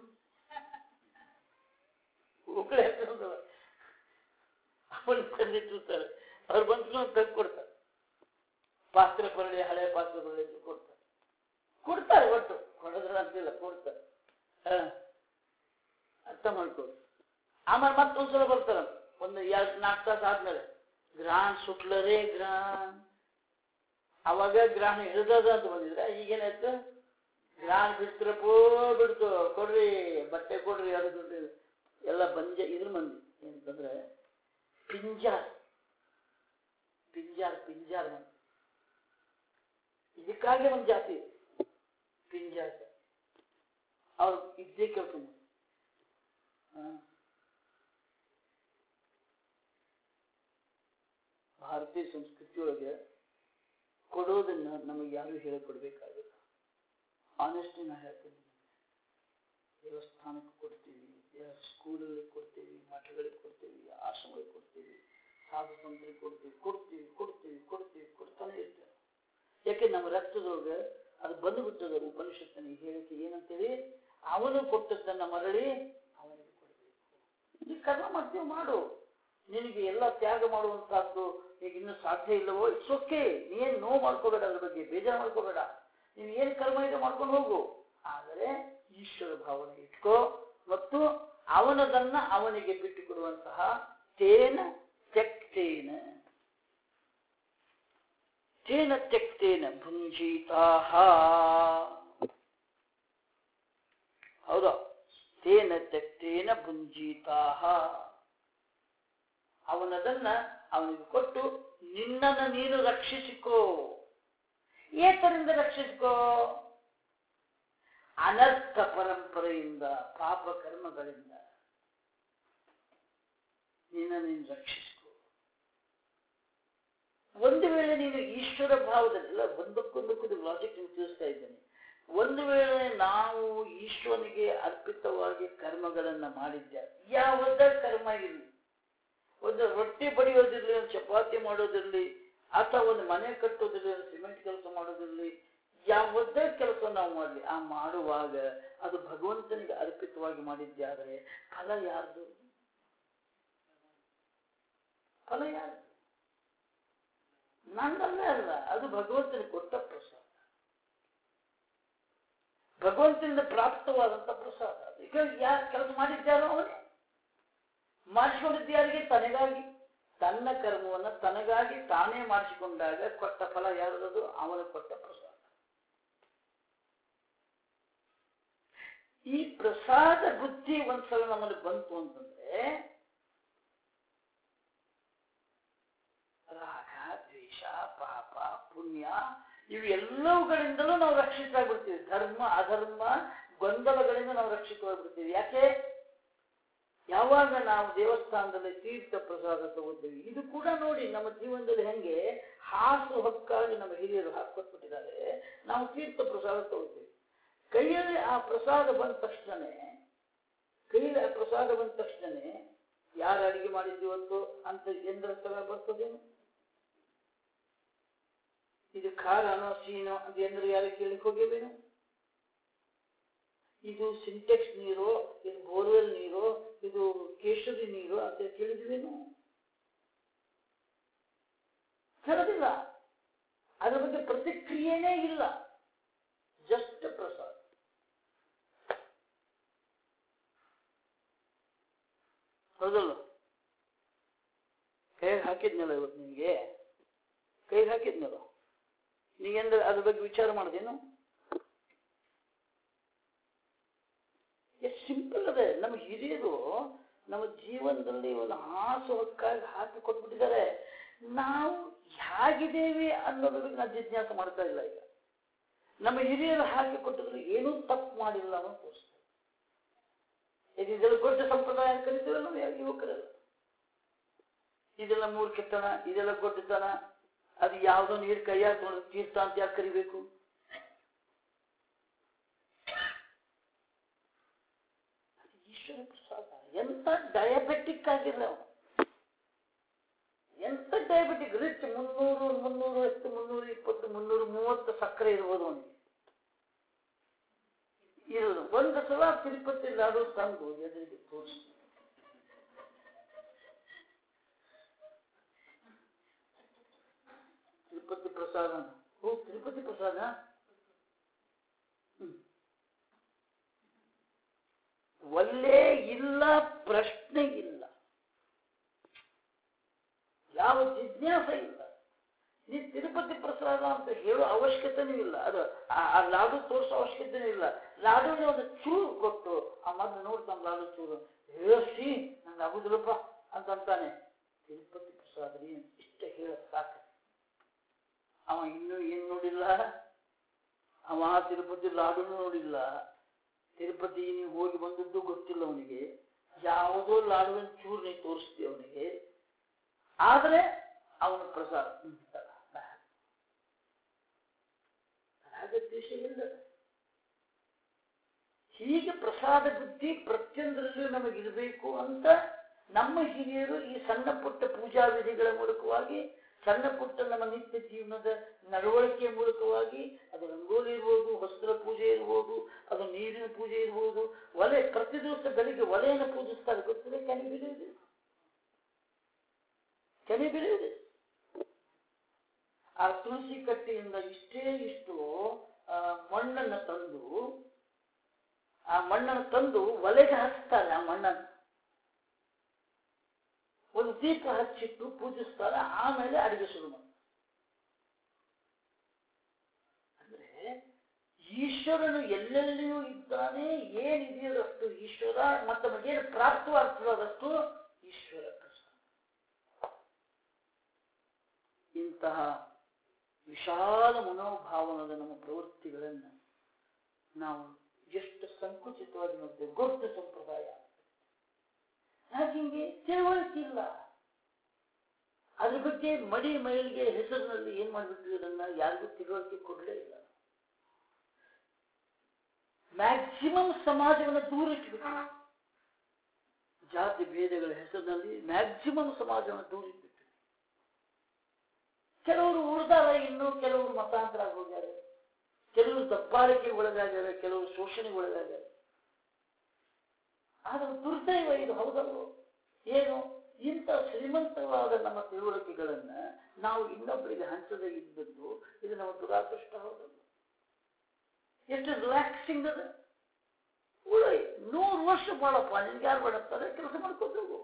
ಓಕಳೆ ಹಾಕೊಂಡವ ಅವನ್ ತಂದಿಟ್ಟಿರ್ತಾರೆ ಅವ್ರು ಬಂದು ತೆಗೆದು ಕೊಡ್ತಾರೆ ಪಾತ್ರೆ ಬರಲಿ ಹಳೆ ಪಾತ್ರೆ ಬರಲಿ ಅಂತ ಕೊಡ್ತಾರೆ ಕೊಡ್ತಾರೆ ಒಟ್ಟು ಕೊಡೋದ್ರ ಅಂತಿಲ್ಲ ಕೊಡ್ತಾರೆ ಹ. ಅರ್ಥ ಮಾಡ್ಕೊಳ್ಳಿ ಆಮೇಲೆ ಮತ್ತೊಂದ್ಸಲ ಬರ್ತಾರ ಒಂದು ಎರಡು ನಾಲ್ಕು ತಾಸು ಆದ್ಮೇಲೆ ಗ್ರಾನ್ ಸುಟ್ಲರೇ ಗ್ರಾನ್ ಅವಾಗ ಗ್ರಾನ್ ಹಿಡ್ದದ ಅಂತ ಬಂದಿದ್ರೆ ಈಗೇನಾಯ್ತು ಗ್ರಾನ್ ಬಿಡ್ತ್ರಪ್ಪೋ ಬಿಡ್ತು ಕೊಡ್ರಿ ಬಟ್ಟೆ ಕೊಡ್ರಿ ಅದು ಕೊಡ್ರಿ ಎಲ್ಲ ಬಂಜ ಇದ್ರ ಮಂದಿ ಏನಂತಂದ್ರೆ ಪಿಂಜಾರ್ ಪಿಂಜಾರ್ ಪಿಂಜಾರ್ ಮಂದಿ ಇದಕ್ಕಾಗಿ ಒಂದು ಜಾತಿ ಇದೆ. ಪಿಂಜಾರ್ ಅವ್ರು ಇದ್ದೇ ಕೇಳ್ಕೊಂಡು ಭಾರತೀಯ ಸಂಸ್ಕೃತಿಯೊಳಗೆ ಕೊಡೋದನ್ನ ನಮಗೆ ಯಾರು ಹೇಳಿಕೊಡ್ಬೇಕಾಗಿಲ್ಲ ಆನೆಸ್ಟಿ ನಾ ಹೇಳ್ತೀನಿ ದೇವಸ್ಥಾನಕ್ಕೆ ಕೊಡ್ತೀವಿ ಸ್ಕೂಲ್ಗಳಿಗೆ ಕೊಡ್ತೀವಿ ಮಠಗಳಿಗೆ ಕೊಡ್ತೀವಿ ಆಶ್ರಮಗಳಿಗೆ ಕೊಡ್ತೀವಿ ಸಾಧು ಸಂತರಿಗೆ ಕೊಡ್ತೀವಿ ಕೊಡ್ತೀವಿ ಕೊಡ್ತೀವಿ ಕೊಡ್ತೀವಿ ಕೊಡ್ತಾನೆ ಇರ್ತೇವೆ ಯಾಕೆ ನಮ್ಮ ರಕ್ತದೊಳಗೆ ಅದು ಬಂದುಬಿಟ್ಟದ ಉಪನಿಷತ್ತಿನ ಹೇಳಿಕೆ ಏನಂತೇಳಿ ಅವನು ಕೊಟ್ಟದ್ದನ್ನ ಮರಳಿ ಅವನಿಗೆ ಕೊಡಬೇಕು ನೀ ಕರ್ಮ ಮಾಡ್ತೀವಿ ಮಾಡು ನಿನಗೆ ಎಲ್ಲ ತ್ಯಾಗ ಮಾಡುವಂತಹದ್ದು ಈಗ ಇನ್ನೂ ಸಾಧ್ಯ ಇಲ್ಲವೋ ಇಟ್ಸ್ ಓಕೆ ನೀನ್ ನೋವು ಮಾಡ್ಕೋಬೇಡ ಅದ್ರ ಬಗ್ಗೆ ಬೇಜಾರು ಮಾಡ್ಕೋಬೇಡ ನೀನು ಏನು ಕರ್ಮ ಇದೆ ಮಾಡ್ಕೊಂಡು ಹೋಗು ಆದರೆ ಈಶ್ವರ ಭಾವನೆ ಇಟ್ಕೋ ಮತ್ತು ಅವನದನ್ನ ಅವನಿಗೆ ಬಿಟ್ಟು ಕೊಡುವಂತಹ ತೇನ ತ್ಯಕ್ತೇನ ತೇನ ತ್ಯಕ್ತೇನ ಭುಂಜೀತಾಹ ಹೌದಾ ತೇನ ತ್ಯಕ್ತೇನ ಭುಂಜೀತಾಹ ಅವನದನ್ನ ಅವನಿಗೆ ಕೊಟ್ಟು ನಿನ್ನನ್ನು ನೀನು ರಕ್ಷಿಸಿಕೋ ಏತರಿಂದ ರಕ್ಷಿಸಿಕೋ ಅನರ್ಥ ಪರಂಪರೆಯಿಂದ ಪಾಪ ಕರ್ಮಗಳಿಂದ ನಿನ್ನ ನೀನು ರಕ್ಷಿಸಿಕೋ ಒಂದು ವೇಳೆ ನೀನು ಈಶ್ವರ ಭಾವದಲ್ಲ ಒಂದಕ್ಕೊಂದಕ್ಕೊಂದು ಲಾಜಿಕ್ ನೀವು ತಿಳಿಸ್ತಾ ಇದ್ದೇನೆ ಒಂದು ವೇಳೆ ನಾವು ಈಶ್ವರನಿಗೆ ಅರ್ಪಿತವಾಗಿ ಕರ್ಮಗಳನ್ನ ಮಾಡಿದ್ದೇವೆ ಯಾವುದೇ ಕರ್ಮ ಇರಲಿ ಒಂದು ರೊಟ್ಟಿ ಬಡಿಯೋದಿರಲಿ ಒಂದು ಚಪಾತಿ ಮಾಡೋದಿರಲಿ ಅಥವಾ ಒಂದು ಮನೆ ಕಟ್ಟೋದಿರಲಿ ಒಂದು ಸಿಮೆಂಟ್ ಕೆಲಸ ಮಾಡೋದಿರಲಿ ಯಾವುದೇ ಕೆಲಸ ನಾವು ಮಾಡಲಿ ಆ ಮಾಡುವಾಗ ಅದು ಭಗವಂತನಿಗೆ ಅರ್ಪಿತವಾಗಿ ಮಾಡಿದ್ದೆ ಆದರೆ ಫಲ ಯಾರ್ದು ಫಲ ಯಾರ್ದು ನನ್ನಲ್ಲೇ ಅಲ್ಲ ಅದು ಭಗವಂತನಿಗೆ ಕೊಟ್ಟ ಪ್ರಸಾದ ಭಗವಂತನಿಂದ ಪ್ರಾಪ್ತವಾದಂತ ಪ್ರಸಾದ ಅದು ಈಗ ಯಾರು ಕೆಲಸ ಮಾಡಿದ್ದಾರೋ ಅವನೇ ಮಾಡಿಸಿಕೊಂಡಿದ್ದಾರಿಗೆ ತನಗಾಗಿ ತನ್ನ ಕರ್ಮವನ್ನು ತನಗಾಗಿ ತಾನೇ ಮಾಡಿಸಿಕೊಂಡಾಗ ಕೊಟ್ಟ ಫಲ ಯಾರದು ಅವನ ಕೊಟ್ಟ ಪ್ರಸಾದ ಈ ಪ್ರಸಾದ ಬುದ್ಧಿ ಒಂದ್ಸಲ ನಮ್ಮಲ್ಲಿ ಬಂತು ಅಂತಂದ್ರೆ ರಾಗ ದ್ವೇಷ ಪಾಪ ಪುಣ್ಯ ಇವೆಲ್ಲವುಗಳಿಂದಲೂ ನಾವು ರಕ್ಷಿತರಾಗ್ಬಿಡ್ತೀವಿ ಧರ್ಮ ಅಧರ್ಮ ಗೊಂದಲಗಳಿಂದ ನಾವು ರಕ್ಷಿತರಾಗ್ಬಿಡ್ತೀವಿ ಯಾಕೆ ಯಾವಾಗ ನಾವು ದೇವಸ್ಥಾನದಲ್ಲಿ ತೀರ್ಥ ಪ್ರಸಾದ ತಗೋತೀವಿ ಇದು ಕೂಡ ನೋಡಿ ನಮ್ಮ ಜೀವನದಲ್ಲಿ ಹೆಂಗೆ ಹಾಸು ಹೊಕ್ಕಾಗಿ ನಮ್ಮ ಹಿರಿಯರು ಹಾಕೊಟ್ಬಿಟ್ಟಿದ್ದಾರೆ ನಾವು ತೀರ್ಥ ಪ್ರಸಾದ ತಗೋತೀವಿ ಕೈಯಲ್ಲಿ ಆ ಪ್ರಸಾದ ಬಂದ ತಕ್ಷಣನೇ ಕೈಯಲ್ಲಿ ಆ ಪ್ರಸಾದ ಬಂದ ತಕ್ಷಣನೇ ಯಾರು ಅಡಿಗೆ ಮಾಡಿದ್ದೀವತ್ತು ಅಂತ ಎಂದ್ರ ತಗ ಬರ್ತದೇನು ಇದು ಖಾರನೋ ಸೀನೋ ಅಂತ ಎಂದ್ರೆ ಯಾರು ಕೇಳಿಕ್ ಹೋಗಿವೇನು ಇದು ಸಿಂಟೆಕ್ಸ್ ನೀರು ಇದು ಬೋರ್ವೆಲ್ ನೀರು ಇದು ಕೇಶರಿ ನೀರು ಅಂತ ಕೇಳಿದ್ವೇನು ಕೇಳೋದಿಲ್ಲ ಅದ್ರ ಬಗ್ಗೆ ಪ್ರತಿಕ್ರಿಯೆನೇ ಇಲ್ಲ ಜಸ್ಟ್ ಪ್ರಸಾದ ಹೌದಲ್ಲ ಕೈಗೆ ಹಾಕಿದ್ನಲ್ಲ ಇವತ್ತು ನಿನಗೆ ಕೈಗೆ ಹಾಕಿದ್ನಲ್ಲ ನೀಗೆಂದ್ರೆ ಅದ್ರ ಬಗ್ಗೆ ವಿಚಾರ ಮಾಡ್ದೇನು ಎಷ್ಟು ಸಿಂಪಲ್ ಅದೇ ನಮ್ಮ ಹಿರಿಯರು ನಮ್ಮ ಜೀವನದಲ್ಲಿ ಒಂದು ಹಾಸು ಹೊಕ್ಕಾಗಿ ಹಾಕಿ ಕೊಟ್ಬಿಟ್ಟಿದ್ದಾರೆ ನಾವು ಹೇಗಿದ್ದೇವೆ ಅನ್ನೋದ್ರ ಬಗ್ಗೆ ನಾವು ಜಿಜ್ಞಾಸ ಮಾಡ್ತಾ ಇಲ್ಲ ಈಗ ನಮ್ಮ ಹಿರಿಯರು ಹಾಕಿ ಕೊಟ್ಟಿದ್ರು ಏನೂ ತಪ್ಪು ಮಾಡಿಲ್ಲ ಅನ್ನೋ ತೋರಿಸ್ತಾರೆ ಇದೆಲ್ಲ ದೊಡ್ಡ ಸಂಪ್ರದಾಯ ಅಂತ ಕರಿತೀವಲ್ಲ ನಾವು ಯಾರು ಯುವಕರಲ್ಲ ಇದೆಲ್ಲ ಮೂರ್ಖತನ ಇದೆಲ್ಲ ಗೊಡ್ಡತನ ಅದು ಯಾವುದೋ ನೀರು ಕೈಯಾಗ ತೊಗೊಂಡು ತೀರ್ಥ ಅಂತ ಯಾಕೆ ಕರಿಬೇಕು ಈಶ್ವರ ಪ್ರಸಾದ ಎಂತ ಡಯಾಬೆಟಿಕ್ ಆಗಿಲ್ಲ ಅವನು ಎಂತ ಡಯಾಬೆಟಿಕ್ ರಿಚ್ ಮುನ್ನೂರು ಮುನ್ನೂರು ಎಷ್ಟು ಮುನ್ನೂರು ಇಪ್ಪತ್ತು ಮುನ್ನೂರು ಮೂವತ್ತು ಸಕ್ಕರೆ ಇರ್ಬೋದು ಅವನಿಗೆ ಇರೋದು ಒಂದು ಸಲ ತಿರುಪತಿ ಲಾಡು ತಂದು ಎದುರಿಗೆ ತೋರಿಸಿ ತಿರುಪತಿ ಪ್ರಸಾದ ಓ ತಿರುಪತಿ ಪ್ರಸಾದ ಹ್ಮ್. ಒಲ್ಲೇ ಇಲ್ಲ ಪ್ರಶ್ನೆ ಇಲ್ಲ ಯಾವ ಜಿಜ್ಞಾಸ ಇಲ್ಲ ನೀ ತಿರುಪತಿ ಪ್ರಸಾದ ಅಂತ ಹೇಳೋ ಅವಶ್ಯಕತೆನೂ ಇಲ್ಲ ಅದು ಆ- ಆ ಲಾಡು ತೋರಿಸೋ ಅವಶ್ಯಕತೆನೂ ಇಲ್ಲ ಲಾಡುವಿನ ಒಂದು ಚೂರು ಕೊಟ್ಟು ಆ ಮೊದಲು ನೋಡ್ತಾನೆ ಲಾಡು ಚೂರು ಹೇಳಿ ನಂಗೆ ಆಗುದಿಲ್ಲಪ್ಪ ಅಂತ ಅಂತಾನೆ ತಿರುಪತಿ ಪ್ರಸಾದ ನೀನು ಇಷ್ಟ ಹೇಳ ಸಾಕು ಅವ ಇನ್ನೂ ಏನು ನೋಡಿಲ್ಲ ಅವ ತಿರುಪತಿ ಲಾಡುನು ನೋಡಿಲ್ಲ ತಿರುಪತಿ ನೀವು ಹೋಗಿ ಬಂದದ್ದು ಗೊತ್ತಿಲ್ಲ ಅವನಿಗೆ ಯಾವುದೋ ಲಾಡುವಿನ ಚೂರು ನೀನು ತೋರಿಸ್ತೀವಿ ಅವನಿಗೆ ಆದರೆ ಅವನ ಪ್ರಸಾದ ಹ್ಮ್, ತಗ, ಬಾ. ಹಾಗೆ ದ್ವೇಷ ಇಲ್ಲ ಹೀಗೆ ಪ್ರಸಾದ ಬುದ್ಧಿ ಪ್ರತಿಯೊಂದರಲ್ಲೂ ನಮಗಿರಬೇಕು ಅಂತ ನಮ್ಮ ಹಿರಿಯರು ಈ ಸಣ್ಣ ಪುಟ್ಟ ಪೂಜಾ ವಿಧಿಗಳ ಮೂಲಕವಾಗಿ ಸಣ್ಣ ಪುಟ್ಟ ನಮ್ಮ ನಿತ್ಯ ಜೀವನದ ನಡವಳಿಕೆಯ ಮೂಲಕವಾಗಿ ಅದು ರಂಗೋಲಿ ಇರ್ಬೋದು ವಸ್ತ್ರ ಪೂಜೆ ಇರ್ಬೋದು ಅದು ನೀರಿನ ಪೂಜೆ ಇರ್ಬೋದು ಒಲೆ ಪ್ರತಿ ದಿವಸ ಬೆಳಿಗ್ಗೆ ಒಲೆಯನ್ನು ಪೂಜಿಸ್ತಾರೆ ಗೊತ್ತಿದೆ ಕ್ಯಾನ್ ಬಿಡುವುದು ಕ್ಯಾನ್ ಬಿಡುವುದು ಆ ತುಳಸಿ ಕಟ್ಟೆಯಿಂದ ಇಷ್ಟೇ ಇಷ್ಟು ಆ, ಮಣ್ಣನ್ನು ತಂದು ಆ ಮಣ್ಣನ್ನು ತಂದು ಒಲೆಗೆ ಹಚ್ತಾರೆ ಆ ಮಣ್ಣನ್ನು ಒಂದು ದೀಪ ಹಚ್ಚಿಟ್ಟು ಪೂಜಿಸ್ತಾರೆ ಆಮೇಲೆ ಅಡಿಗೆ ಶುರು ಮಾಡ್ತಾರೆ ಅಂದ್ರೆ ಈಶ್ವರನು ಎಲ್ಲೆಲ್ಲಿಯೂ ಇದ್ದಾನೆ ಏನಿದೆಯೋ ಅದಷ್ಟು ಈಶ್ವರ ಮತ್ತು ನಮಗೇನು ಪ್ರಾಪ್ತವಾಗ್ತದೋ ಅದಷ್ಟು ಈಶ್ವರ ಪ್ರಸಾದ ಇಂತಹ ವಿಶಾಲ ಮನೋಭಾವನದ ನಮ್ಮ ಪ್ರವೃತ್ತಿಗಳನ್ನು ನಾವು ಎಷ್ಟು ಸಂಕುಚಿತವಾಗಿ ನೋಡ್ತೇವೆ ಗೊತ್ತು ಸಂಪ್ರದಾಯ ಯಾಕೆ ಹಿಂಗೆ ತಿಳುವಳಿಕೆ ಇಲ್ಲ ಅದ್ರ ಬಗ್ಗೆ ಮಡಿ ಮೈಲಿಗೆ ಹೆಸರಿನಲ್ಲಿ ಏನ್ ಮಾಡ್ಬಿಟ್ವಿ ಅದನ್ನ ಯಾರಿಗೂ ತಿಳುವಳಿಕೆ ಕೊಡಲೇ ಇಲ್ಲ ಮ್ಯಾಕ್ಸಿಮಮ್ ಸಮಾಜವನ್ನು ದೂರ ಇಟ್ಬಿಟ್ಟು ಜಾತಿ ಭೇದಗಳ ಹೆಸರಿನಲ್ಲಿ ಮ್ಯಾಕ್ಸಿಮಮ್ ಸಮಾಜವನ್ನು ದೂರ ಇಟ್ಬಿಟ್ಟು ಕೆಲವರು ಉಳಿದಾರ ಇನ್ನು ಕೆಲವರು ಮತಾಂತರ ಆಗಿ ಹೋಗ್ಯಾರೆ ಕೆಲವರು ದಬ್ಬಾಳಿಕೆ ಒಳಗಾಗ್ಯಾರೆ ಕೆಲವರು ಶೋಷಣೆಗೆ ಒಳಗಾಗ್ಯಾರೆ ಆದ್ರೆ ದುರ್ದೈವ ಇದು ಹೌದಲ್ವೋ ಏನು ಇಂಥ ಶ್ರೀಮಂತವಾದ ನಮ್ಮ ತಿಳುವಳಿಕೆಗಳನ್ನ ನಾವು ಇನ್ನೊಬ್ಬರಿಗೆ ಹಂಚದೇ ಇದ್ದದ್ದು ಇದು ನಮ್ಮ ದುರಾದೃಷ್ಟ ಹೌದಲ್ಲ ಎಷ್ಟು ರಿಲ್ಯಾಕ್ಸಿಂಗ್ ಅದ ಉಳೈ ನೂರು ವರ್ಷ ಬಾಳಪ್ಪ ನಿನ್ಗೆ ಯಾರು ಬೇಡತ್ತಾರೆ ಕೆಲಸ ಮಾಡ್ಕೊಂಡು ಹೋಗು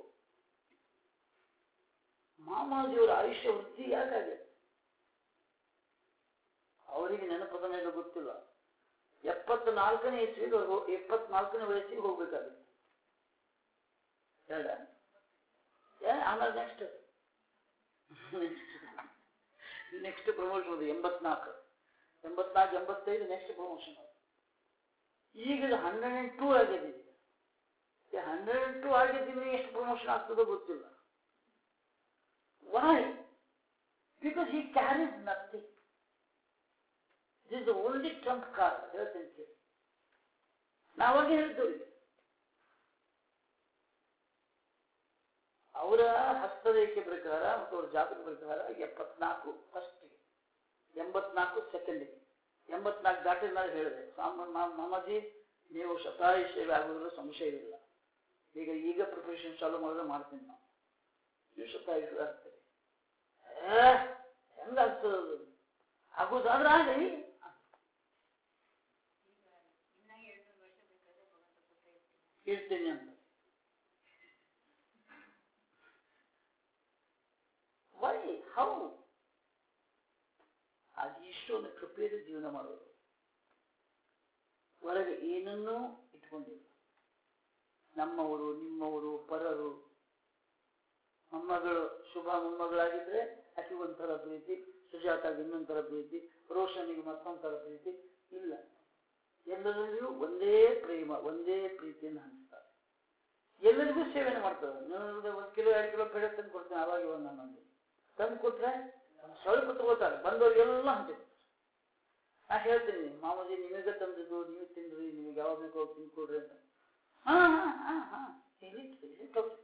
ಮಾಮಾಜಿಯವರ ಆಯುಷ್ಯ ವೃದ್ಧಿ ಯಾಕಾಗಿದೆ ಅವರಿಗೆ ನೆನಪದನೇನು ಗೊತ್ತಿಲ್ಲ ಎಪ್ಪತ್ನಾಲ್ಕನೇ ಇಸ್ವಿಗೆ ಹೋ- ಎಪ್ಪತ್ನಾಲ್ಕನೇ ವಯಸ್ಸಿಗೆ ಹೋಗ್ಬೇಕಾಗಿತ್ತು ಹೇಳ ಏ ಆಮೇಲೆ ನೆಕ್ಸ್ಟ್ ನೆಕ್ಸ್ಟ್ ಪ್ರಮೋಷನ್ ಅದು ಎಂಬತ್ನಾಲ್ಕು ಎಂಬತ್ನಾಲ್ಕು ಎಂಬತ್ತೈದು ನೆಕ್ಸ್ಟ್ ಪ್ರಮೋಷನ್ ಈಗ ಇದು ಹಂಡ್ರೆಡ್ ಅಂಡ್ ಟೂ ಆಗಿದೆ ಈಗ ಹಂಡ್ರೆಡ್ ಅಂಡ್ ಟೂ ಆಗಿದ್ದೀನಿ ಎಷ್ಟು ಪ್ರಮೋಷನ್ ಆಗ್ತದೋ ಗೊತ್ತಿಲ್ಲ why because he carries nothing this is the only trump card ಹೇಳ್ತೇನೆ ಕೇಳಿ ನಾವಾಗ ಹೇಳಿದ್ದವ್ರಿಗೆ ಅವರ ಹಸ್ತರೇಖೆ ಪ್ರಕಾರ ಮತ್ತು ಅವರ ಜಾತಕ ಪ್ರಕಾರ ಎಪ್ಪತ್ನಾಲ್ಕು ಫಸ್ಟ್ಗೆ ಎಂಬತ್ನಾಲ್ಕು ಸೆಕೆಂಡಿಗೆ ಎಂಬತ್ನಾಲ್ಕು ದಾಟಿದ ಮೇಲೆ ಹೇಳಿದೆ ಸಾಮ ಮಾಮಾಜಿ ನೀವು ಶತಾಯಿ ಸೇವೆ ಆಗೋದ್ರಲ್ಲಿ ಸಂಶಯವಿಲ್ಲ ಈಗ ಈಗ ಪ್ರಿಪರೇಷನ್ ಚಾಲೂ ಮಾಡಿದ್ರೆ ಮಾಡ್ತೀನಿ ನಾವು ನೀವು ಶತಾಯಿ ಆಗ್ತದೆ ಏ ಹೆಂಗಾಗ್ತದೆ ಅದು? ಆಗೋದಾದ್ರೆ ಆಗಲಿ ಇರ್ತೀನಿ ಅಂತ ವೈ ಹೌ ಅದು ಇಷ್ಟೊಂದು ಕೃಪೆಯಲ್ಲಿ ಜೀವನ ಮಾಡೋದು ಒಳಗೆ ಏನನ್ನೂ ಇಟ್ಕೊಂಡಿಲ್ಲ ನಮ್ಮವರು ನಿಮ್ಮವರು ಪರರು ಮೊಮ್ಮಗಳು ಶುಭ ಮೊಮ್ಮಗಳಾಗಿದ್ರೆ ಆಕೆ ಒಂಥರ ಪ್ರೀತಿ ಸುಜಾತಾಗಿ ಇನ್ನೊಂಥರ ಪ್ರೀತಿ ರೋಷನಿಗೆ ಮತ್ತೊಂಥರ ಪ್ರೀತಿ ಇಲ್ಲ ಎಲ್ಲರಲ್ಲಿಯೂ ಒಂದೇ ಪ್ರೇಮ ಒಂದೇ ಪ್ರೀತಿಯನ್ನು ಹಂಚ್ತಾರೆ ಎಲ್ಲರಿಗೂ ಸೇವನೆ ಮಾಡ್ತಾರೆ ನಾನು ಒಂದು ಕಿಲೋ ಎರಡು ಕಿಲೋ ಪೇಡ ತಂದು ಕೊಡ್ತೇನೆ ಅವಾಗ ಒಂದು ನನ್ನಲ್ಲಿ ತಂದು ಕೊಟ್ರೆ ಸ್ವಲ್ಪ ತಗೋತಾರೆ ಬಂದವ್ರಿಗೆಲ್ಲ ಹಂಚಿದ್ರು ನಾ ಹೇಳ್ತೀನಿ ಮಾಮೂಲಿ ನಿಮಗೆ ತಂದಿದ್ದು ನೀವು ತಿಂದ್ರಿ ನಿಮಗೆ ಯಾವಾಗ ಬೇಕೋ ಅವಾಗ ತಿನ್ಕೊಡ್ರಿ ಅಂತ ಹಾ ಹಾ ಹಾ ಹಾ ಹೇಳಿ ಹೇಳಿ ತಗೊಳ್ಳಿ.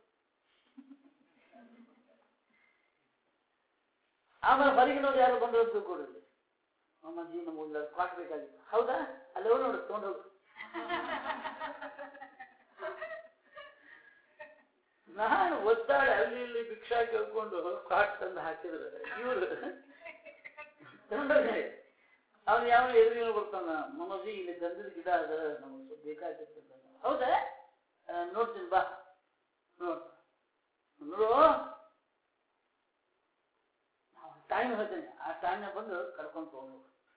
ಆಮೇಲೆ ಹೊರಗಿನವ್ರು ಯಾರು ಬಂದ್ರು ಅಂತ ತಿಳ್ಕೊಡ್ರಿ ಮಾಮಾಜಿ ನಮ್ಗೆ ಒಂದು ಪಾಟ್ ಬೇಕಾಗಿತ್ತು ಹೌದಾ ಅಲ್ಲೋ ನೋಡು ತೊಗೊಂಡು ಹೋಗು ನಾನು ಒದ್ದಾಳೆ ಅಲ್ಲಿ ಇಲ್ಲಿ ಭಿಕ್ಷಾ ಕೇಳ್ಕೊಂಡು ಕಾಟ್ ತಂದು ಹಾಕಿದ್ರೆ ಇವರು ಅವನು ಯಾವ ಎದುರಿನ ಬರ್ತಾನ ಮನೋಜಿ ಇಲ್ಲಿ ಗಂಧದ ಗಿಡ ಅದ ನಮಗೆ ಸ್ವಲ್ಪ ಬೇಕಾಗಿರ್ತದೆ ಹೌದಾ ಆ, ನೋಡ್ತೀನಿ ಬಾ ನೋಡ್ ನೋಡು ಟೈಮ್ ಹೇಳ್ತೇನೆ ಆ ಟೈಮ್ನ ಬಂದು ಕರ್ಕೊಂಡು ತಗೊಂಡು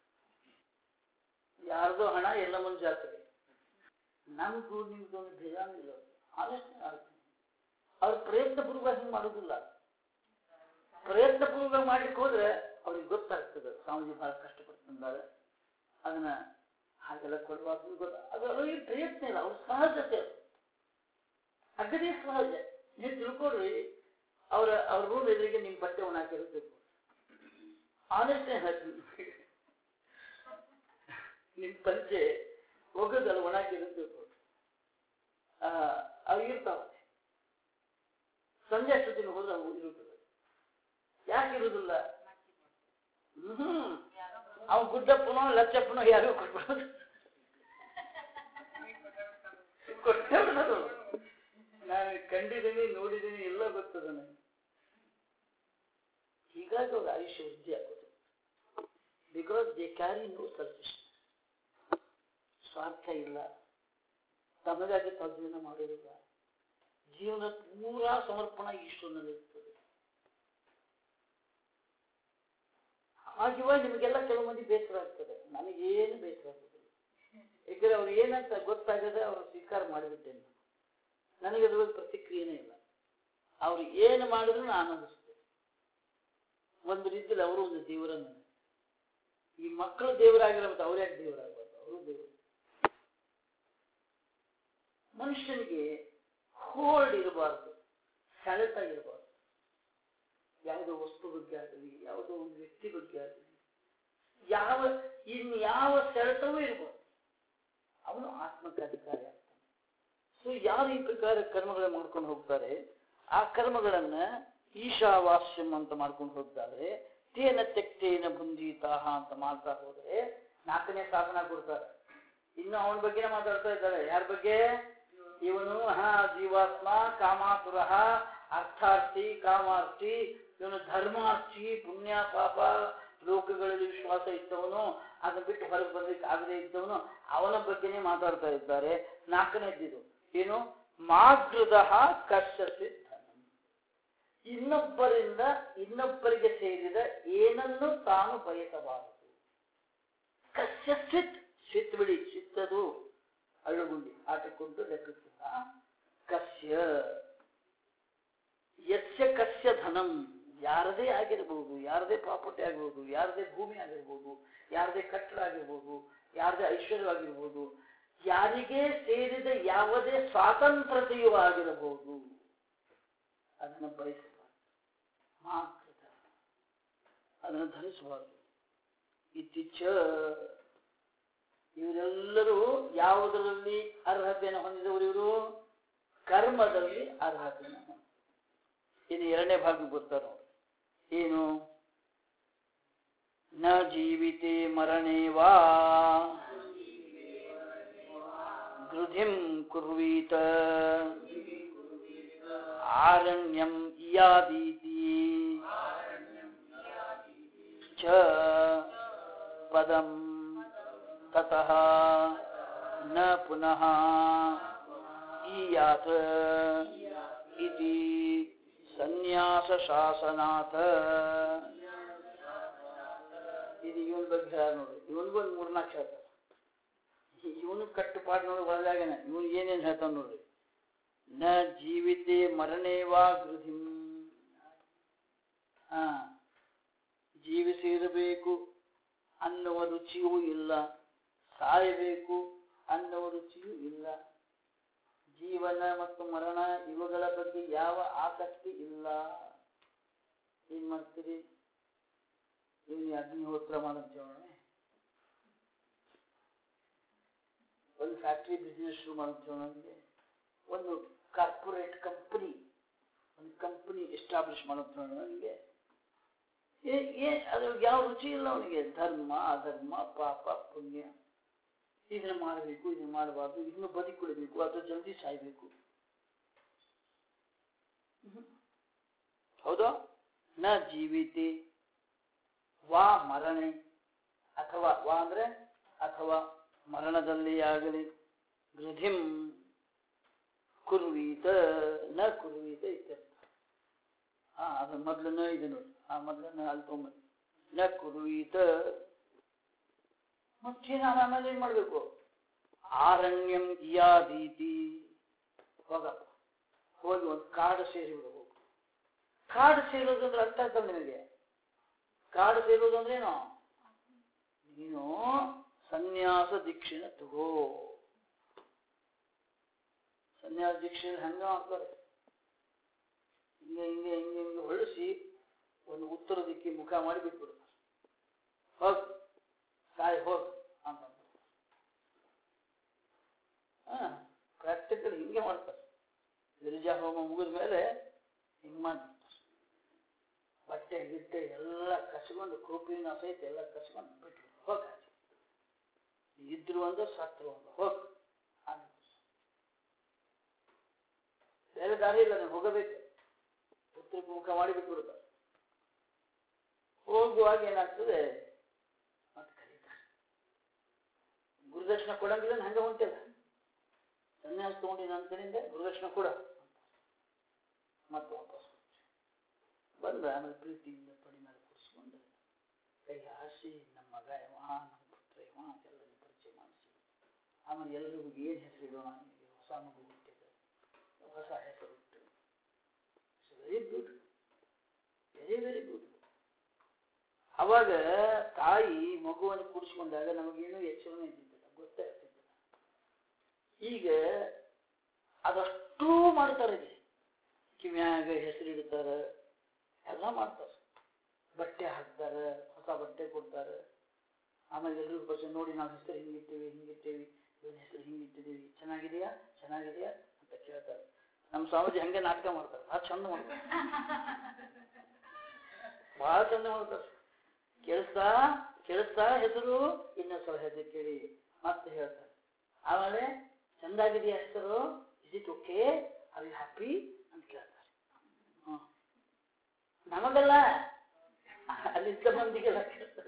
ಯಾರ್ದೋ ಹಣ ಎಲ್ಲ ಮುಂದೆ ಜಾತ್ರೆ ನಮ್ದು ನಿಮ್ದು ಒಂದು ಬೇಜಾನಿಲ್ಲ ಆಲೋಚನೆ ಆಗ್ತೀನಿ ಅವ್ರ ಪ್ರಯತ್ನ ಪೂರ್ವಕ ಹಿಂಗೆ ಮಾಡೋದಿಲ್ಲ ಪ್ರಯತ್ನ ಪೂರ್ವಕ ಮಾಡ್ಲಿಕ್ಕೆ ಹೋದ್ರೆ ಅವ್ರಿಗೆ ಗೊತ್ತಾಗ್ತದೆ ಸ್ವಾಮೀಜಿ ಬಹಳ ಕಷ್ಟಪಟ್ಟು ತಂದಾರೆ ಅದನ್ನ ಹಾಗೆಲ್ಲ ಕೊಡುವಾಗ ಗೊತ್ತ ಅದು ಅವ್ರಿಗೆ ಪ್ರಯತ್ನ ಇಲ್ಲ ಅವ್ರ ಸಹಜತೆ ಅದು. ಅಗದಿ ಸಹಜ ನೀವು ತಿಳ್ಕೊಡ್ರಿ ಅವರ ಅವ್ರ ರೂಮ್ ಎದುರಿಗೆ ನಿಮ್ಮ ಬಟ್ಟೆ ಒಣ ಹಾಕಿರ್ಬೇಕು ಆನೆಸ್ಟೇ ಹೇಳ್ತೀನಿ ನಿಮ್ಮ ಪಂಚೆ ಒಗದಲ್ಲ ಒಣ ಹಾಕಿರ್ಬೇಕು ಅವು ಇರ್ತಾವ ಸಂಜೆ ಅಷ್ಟೊತ್ತಿಗೆ ಹೋದ್ರೆ ಅವು ಇರುತ್ತದೆ ಯಾಕೆ ಇರುವುದಿಲ್ಲ ಹ್ಮ್ ಅವ ಗುಡ್ಡಪ್ಪನೋ ಲಚ್ಚಪ್ಪನೋ ಯಾರಿಗೂ ಕೊಟ್ಬಿಡೋದು ಕೊಟ್ಟೇ ಬಿಡೋದು ನಾನು ಕಂಡಿದ್ದೀನಿ ನೋಡಿದ್ದೀನಿ ಎಲ್ಲ ಗೊತ್ತದ ನನಗೆ ಹೀಗಾಗಿ ಅವ್ರ ಆಯುಷ್ಯ ವೃದ್ಧಿ ಆಗೋದು because they carry no selfish ಸ್ವಾರ್ಥ ಇಲ್ಲ ತಮಗಾಗಿ ತಾವು ಜೀವನ ಮಾಡೋದಿಲ್ಲ ಜೀವನ ಪೂರಾ ಸಮರ್ಪಣಾ ಈಶ್ವರನಲ್ಲಿರ್ತದೆ ಹಾಗಿವಾಗ ನಿಮಗೆಲ್ಲ ಕೆಲವು ಮಂದಿ ಬೇಸರ ಆಗ್ತದೆ ನನಗೇನು ಬೇಸರ ಆಗೋದಿಲ್ಲ ಯಾಕಂದ್ರೆ ಅವ್ರು ಏನಂತ ಗೊತ್ತಾಗದೆ ಅವರು ಸ್ವೀಕಾರ ಮಾಡಿಬಿಟ್ಟೇನೆ ನನಗೆ ಅದ್ರ ಬಗ್ಗೆ ಪ್ರತಿಕ್ರಿಯೆನೇ ಇಲ್ಲ ಅವ್ರು ಏನು ಮಾಡಿದ್ರು ನಾನು ಆನಂದಿಸ್ತೇನೆ ಒಂದು ರೀತಿಯಲ್ಲಿ ಅವರು ಒಂದು ದೇವರನ್ನ ಈ ಮಕ್ಕಳು ದೇವರಾಗಿರಬೇಕು ಅವ್ರು ಯಾಕೆ ದೇವರಾಗಬಾರ್ದು ಅವರು ದೇವರು ಮನುಷ್ಯನಿಗೆ ಹೋಲ್ಡ್ ಇರಬಾರ್ದು ಸೆಳೆತ ಇರಬಾರ್ದು ಯಾವುದೋ ವಸ್ತು ಬಗ್ಗೆ ಆಗಲಿ ಯಾವುದೋ ಒಂದು ವ್ಯಕ್ತಿ ಬಗ್ಗೆ ಆಗಲಿ ಯಾವ ಇನ್ಯಾವ ಸೆಳೆತವೂ ಇರಬಾರ್ದು ಅವನು ಆತ್ಮಕ್ಕೆ ಅಧಿಕಾರಿ ಆಗ್ತಾನೆ ಸೊ ಯಾರು ಈ ಪ್ರಕಾರ ಕರ್ಮಗಳನ್ನು ಮಾಡ್ಕೊಂಡು ಹೋಗ್ತಾರೆ ಆ ಕರ್ಮಗಳನ್ನ ಈಶಾವಾಸ್ಯಂ ಅಂತ ಮಾಡ್ಕೊಂಡು ಹೋಗ್ತಾರೆ ತೇನ ತೆಕ್ತೇನ ಬುಂದೀತಾಹ ಅಂತ ಮಾಡ್ತಾ ಹೋದ್ರೆ ನಾಲ್ಕನೇ ಸಾಧನ ಕೊಡ್ತಾರೆ ಇನ್ನು ಅವನ ಬಗ್ಗೆನೇ ಮಾತಾಡ್ತಾ ಇದ್ದಾರೆ ಯಾರ ಬಗ್ಗೆ ಇವನು ಹಾ ಜೀವಾತ್ಮ ಕಾಮಾತುರ ಅರ್ಥಾರ್ಥಿ ಕಾಮಾರ್ಥಿ ಇವನು ಧರ್ಮಾರ್ಥಿ ಪುಣ್ಯ ಪಾಪ ಲೋಕಗಳಲ್ಲಿ ವಿಶ್ವಾಸ ಇದ್ದವನು ಅದನ್ನ ಬಿಟ್ಟು ಹೊರಗೆ ಬರ್ಲಿಕ್ಕೆ ಆಗದೆ ಇದ್ದವನು ಅವನ ಬಗ್ಗೆನೇ ಮಾತಾಡ್ತಾ ಇದ್ದಾರೆ ನಾಲ್ಕನೇದಿದು ಏನು ಮಾಗೃದ ಕಶ್ಯಸಿ ಇನ್ನೊಬ್ಬರಿಂದ ಇನ್ನೊಬ್ಬರಿಗೆ ಸೇರಿದ ಏನನ್ನು ತಾನು ಬಯಸಬಾರದು ಕಶ್ಯ ಸ್ವಿತ್ ಸ್ವಿತ್ ಬಿಡಿ ಸ್ವಿತ್ತದು ಅಳ್ಳುಗುಂಡಿ ಆಟಕ್ಕೊಂದು ಲೆಕ್ಕಕ್ಕಿಲ್ಲ ಕಸ್ಯ ಯಸ್ಯ ಕಸ್ಯ ಧನಂ ಯಾರದೇ ಆಗಿರ್ಬೋದು ಯಾರದೇ ಪ್ರಾಪರ್ಟಿ ಆಗಿರ್ಬೋದು ಯಾರದೇ ಭೂಮಿ ಆಗಿರ್ಬೋದು ಯಾರದೇ ಕಟ್ಟಡ ಆಗಿರ್ಬೋದು ಯಾರದೇ ಐಶ್ವರ್ಯವಾಗಿರ್ಬೋದು ಯಾರಿಗೆ ಸೇರಿದ ಯಾವುದೇ ಸ್ವಾತಂತ್ರ್ಯತೆಯೂ ಆಗಿರಬಹುದು ಅದನ್ನು ಬಯಸಬಾರದು ಮಾತ್ರ ಅದನ್ನು ಧರಿಸಬಾರದು ಇತ್ತೀಚ ಇವರೆಲ್ಲರೂ ಯಾವುದರಲ್ಲಿ ಅರ್ಹತೆಯನ್ನು ಹೊಂದಿದವರು ಇವರು ಕರ್ಮದಲ್ಲಿ ಅರ್ಹತೆಯನ್ನು ಹೊಂದಿದವರು. ಇನ್ನು ಎರಡನೇ ಭಾಗ ಗೊತ್ತಾರ ಏನು ನ ಜೀವಿತೆ ಮರಣೇ ವಾ ಗೃಧಿಂ ಕುರ್ವೀತ ಆರಣ್ಯಂ ಇಯಾದೀತಿ ಚ ಪದಂ ತತಃ ನ ಪುನಃ ಈಯಾತ್ ಇತಿ ಸನ್ಯಾಸ ಶಾಸನಾಥ ಇದು ಇವನ್ ಬಗ್ಗೆ ಹೇಳ್ಯಾರ ನೋಡ್ರಿ ಇವನ್ಗೂ ಒಂದು ಮೂರ್ನಾಲ್ಕು ಹೇಳ್ತಾರೆ ಇವನು ಕಟ್ಟುಪಾಡು ನೋಡಿ ಹೊರದಾಗೇನೆ ಇವನು ಏನೇನು ಹೇಳ್ತಾನ ನೋಡ್ರಿ ನ ಜೀವಿತೆ ಮರಣೇವಾ ಗೃಧಿಂ ಹಾ ಜೀವಿಸಿರಬೇಕು ಅನ್ನುವ ರುಚಿಯೂ ಇಲ್ಲ ಸಾಯಬೇಕು ಅನ್ನುವ ರುಚಿಯೂ ಇಲ್ಲ ಜೀವನ ಮತ್ತು ಮರಣ ಇವುಗಳ ಬಗ್ಗೆ ಯಾವ ಆಸಕ್ತಿ ಇಲ್ಲ ಏನ್ ಮಾಡ್ತೀರಿ ಇವನು ಅಗ್ನಿಹೋತ್ರ ಮಾಡಂತ ಒಂದು ಫ್ಯಾಕ್ಟ್ರಿ ಬಿಸ್ನೆಸ್ ಶುರು ಮಾಡಂತ ನನಗೆ ಒಂದು ಕಾರ್ಪೊರೇಟ್ ಕಂಪನಿ ಒಂದು ಕಂಪನಿ ಎಸ್ಟಾಬ್ಲಿಷ್ ಮಾಡಂತ ನನಗೆ ಏ ಅದ್ರ ಯಾವ ರುಚಿ ಇಲ್ಲ ಅವನಿಗೆ ಧರ್ಮ ಅಧರ್ಮ ಪಾಪ ಪುಣ್ಯ ಇದನ್ನ ಮಾಡಬೇಕು ಇದನ್ನ ಮಾಡಬಾರ್ದು ಇದನ್ನು ಬದುಕೊಳ್ಳಬೇಕು ಅಥವಾ ಜಲ್ದಿ ಸಾಯ್ಬೇಕು ಹೌದಾ ನ ಜೀವಿತೆ ವಾ ಮರಣೆ ಅಥವಾ ವಾ ಅಂದ್ರೆ ಅಥವಾ ಮರಣದಲ್ಲಿ ಆಗಲಿ ಗೃಧಿಂ ಕುರ್ವೀತ ನ ಕುರ್ವೀತ ಇತ್ಯರ್ಥ ಹಾ ಅದು ಮೊದಲನ್ನ ಇದು ನೋಡಿ ಆ ಮೊದಲನ್ನ ಅಲ್ಲಿ ತೊಗೊಂಬಂದು ನ ಕುರ್ವೀತ ಮತ್ತೆ ನಾನು ಆಮೇಲೆ ಏನ್ ಮಾಡ್ಬೇಕು ಆರಣ್ಯಂ ಇಯಾದೀತಿ ಹೋಗಪ್ಪ ಹೋಗಿ ಒಂದು ಕಾಡು ಸೇರಿ ಬಿಡಬೇಕು ಕಾಡು ಸೇರೋದು ಅಂದ್ರೆ ಅರ್ಥ ಆಗ್ತದೆ ನಿಮಗೆ ಕಾಡು ಸೇರೋದು ಅಂದ್ರೆ ಏನು ನೀನು ಸನ್ಯಾಸ ದೀಕ್ಷೆನ ತಗೋ ಸನ್ಯಾಸ ದೀಕ್ಷೆ ಹೆಂಗ ಮಾಡ್ತಾರೆ ಹಿಂಗೆ ಹಿಂಗೆ ಹಿಂಗೆ ಹಿಂಗೆ ಹೊಳಿಸಿ ಒಂದು ಉತ್ತರ ದಿಕ್ಕಿ ಮುಖ ಮಾಡಿ ಬಿಟ್ಬಿಡ್ತಾರೆ ಹೋಗ್ ಸಾಯ್ ಹೋಗ್ ಅಂತ ಹಾ ಪ್ರಾಕ್ಟಿಕಲ್ ಹಿಂಗೆ ಮಾಡ್ತಾರೆ ಗಿರಿಜಾ ಹೋಮ ಮುಗಿದ ಮೇಲೆ ಹಿಂಗೆ ಮಾಡ್ಬಿಡ್ತಾರೆ ಬಟ್ಟೆ ಗಿಟ್ಟೆ ಎಲ್ಲ ಕಸ್ಕೊಂಡು ಕೃಪಿನ ಸಹಿತ ಎಲ್ಲ ಕಸ್ಕೊಂಡು ಬಿಟ್ರು ಹೋಗ ಇದ್ರು ಒಂದು ಸತ್ರು ಒಂದು ಹೋಗ್ ಅಂತ. ಬೇರೆ ದಾರಿ ಇಲ್ಲ ನೀವು ಹೋಗಬೇಕು ಉತ್ತರಕ್ಕೆ ಮುಖ ಮಾಡಿ ಬಿಟ್ಬಿಡ್ತಾರೆ ಹೋಗುವಾಗ ಏನಾಗ್ತದೆ ಗುರುದಕ್ಷಿಣೆ ಕೊಡಂಗಿಲ್ಲ ಹಂಗೆ ಹೊಂಟಿಲ್ಲ ಸನ್ಯಾಸ ತಗೊಂಡಿ ನನ್ನ ಕಡೆಯಿಂದ ಗುರುದಕ್ಷಿಣೆ ಕೊಡ ಮತ್ತೆ ವಾಪಸ್ ಬಂದ ಆಮೇಲೆ ಪ್ರೀತಿಯಿಂದ ಪಡಿ ಮೇಲೆ ಕೂರಿಸ್ಕೊಂಡು ಕೈ ಹಾಸಿ ನಮ್ಮ ಮಗ ಇವ ನಮ್ಮ ಪುತ್ರ ಇವ ಎಲ್ಲರಿಗೂ ಪರಿಚಯ ಮಾಡಿಸಿ ಆಮೇಲೆ ಎಲ್ಲರಿಗೂ ಏನು ಹೆಸರು ಇಡೋಣ ಈಗ ಹೊಸ ಮಗು ಹುಟ್ಟಿದೆ ಹೊಸ ಹೆಸರು ಹುಟ್ಟು very good very very good ಅವಾಗ ತಾಯಿ ಮಗುವನ್ನು ಕೂಡಿಸ್ಕೊಂಡಾಗ ನಮಗೇನು ಎಚ್ಚರನೇ ಇದ್ದಿದ್ದಿಲ್ಲ ಗೊತ್ತೇ ಆಗ್ತಿದ್ದಿಲ್ಲ ಈಗ ಅದಷ್ಟೂ ಮಾಡ್ತಾರೆ ಇಲ್ಲಿ ಕಿವ್ಯಾಗ ಹೆಸರು ಇಡ್ತಾರೆ ಎಲ್ಲ ಮಾಡ್ತಾರೆ ಬಟ್ಟೆ ಹಾಕ್ತಾರೆ ಹೊಸ ಬಟ್ಟೆ ಕೊಡ್ತಾರೆ ಆಮೇಲೆ ಎಲ್ರಿಗೂ ಪರಿಚಯ ನೋಡಿ ನಾವು ಹೆಸರು ಹಿಂಗಿಟ್ಟೇವಿ ಹಿಂಗಿಟ್ಟೇವಿ ಇವನ ಹೆಸರು ಹಿಂಗಿಟ್ಟಿದ್ದೀವಿ ಚೆನ್ನಾಗಿದೆಯಾ ಚೆನ್ನಾಗಿದೆಯಾ ಅಂತ ಕೇಳ್ತಾರೆ ನಮ್ಮ ಸ್ವಾಮೀಜಿ ಹಂಗೆ ನಾಟಕ ಮಾಡ್ತಾರೆ ಭಾಳ ಚಂದ ಮಾಡ್ತಾರೆ ಭಾಳ ಚಂದ ಮಾಡ್ತಾರೆ ಕೇಳಿಸ್ತಾ ಕೇಳಿಸ್ತಾ ಹೆಸರು ಇನ್ನೊಂದ್ಸಲ ಹೆಸರು ಕೇಳಿ ಮತ್ತೆ ಹೇಳ್ತಾರೆ ಆಮೇಲೆ ಚಂದಾಗಿದೆಯಾ ಹೆಸರು is it okay are you happy ಅಂತ ಕೇಳ್ತಾರೆ ಹ್ಮ್. ನಮಗಲ್ಲ ಅಲ್ಲಿದ್ದ ಮಂದಿಗೆಲ್ಲ ಕೇಳ್ತಾರೆ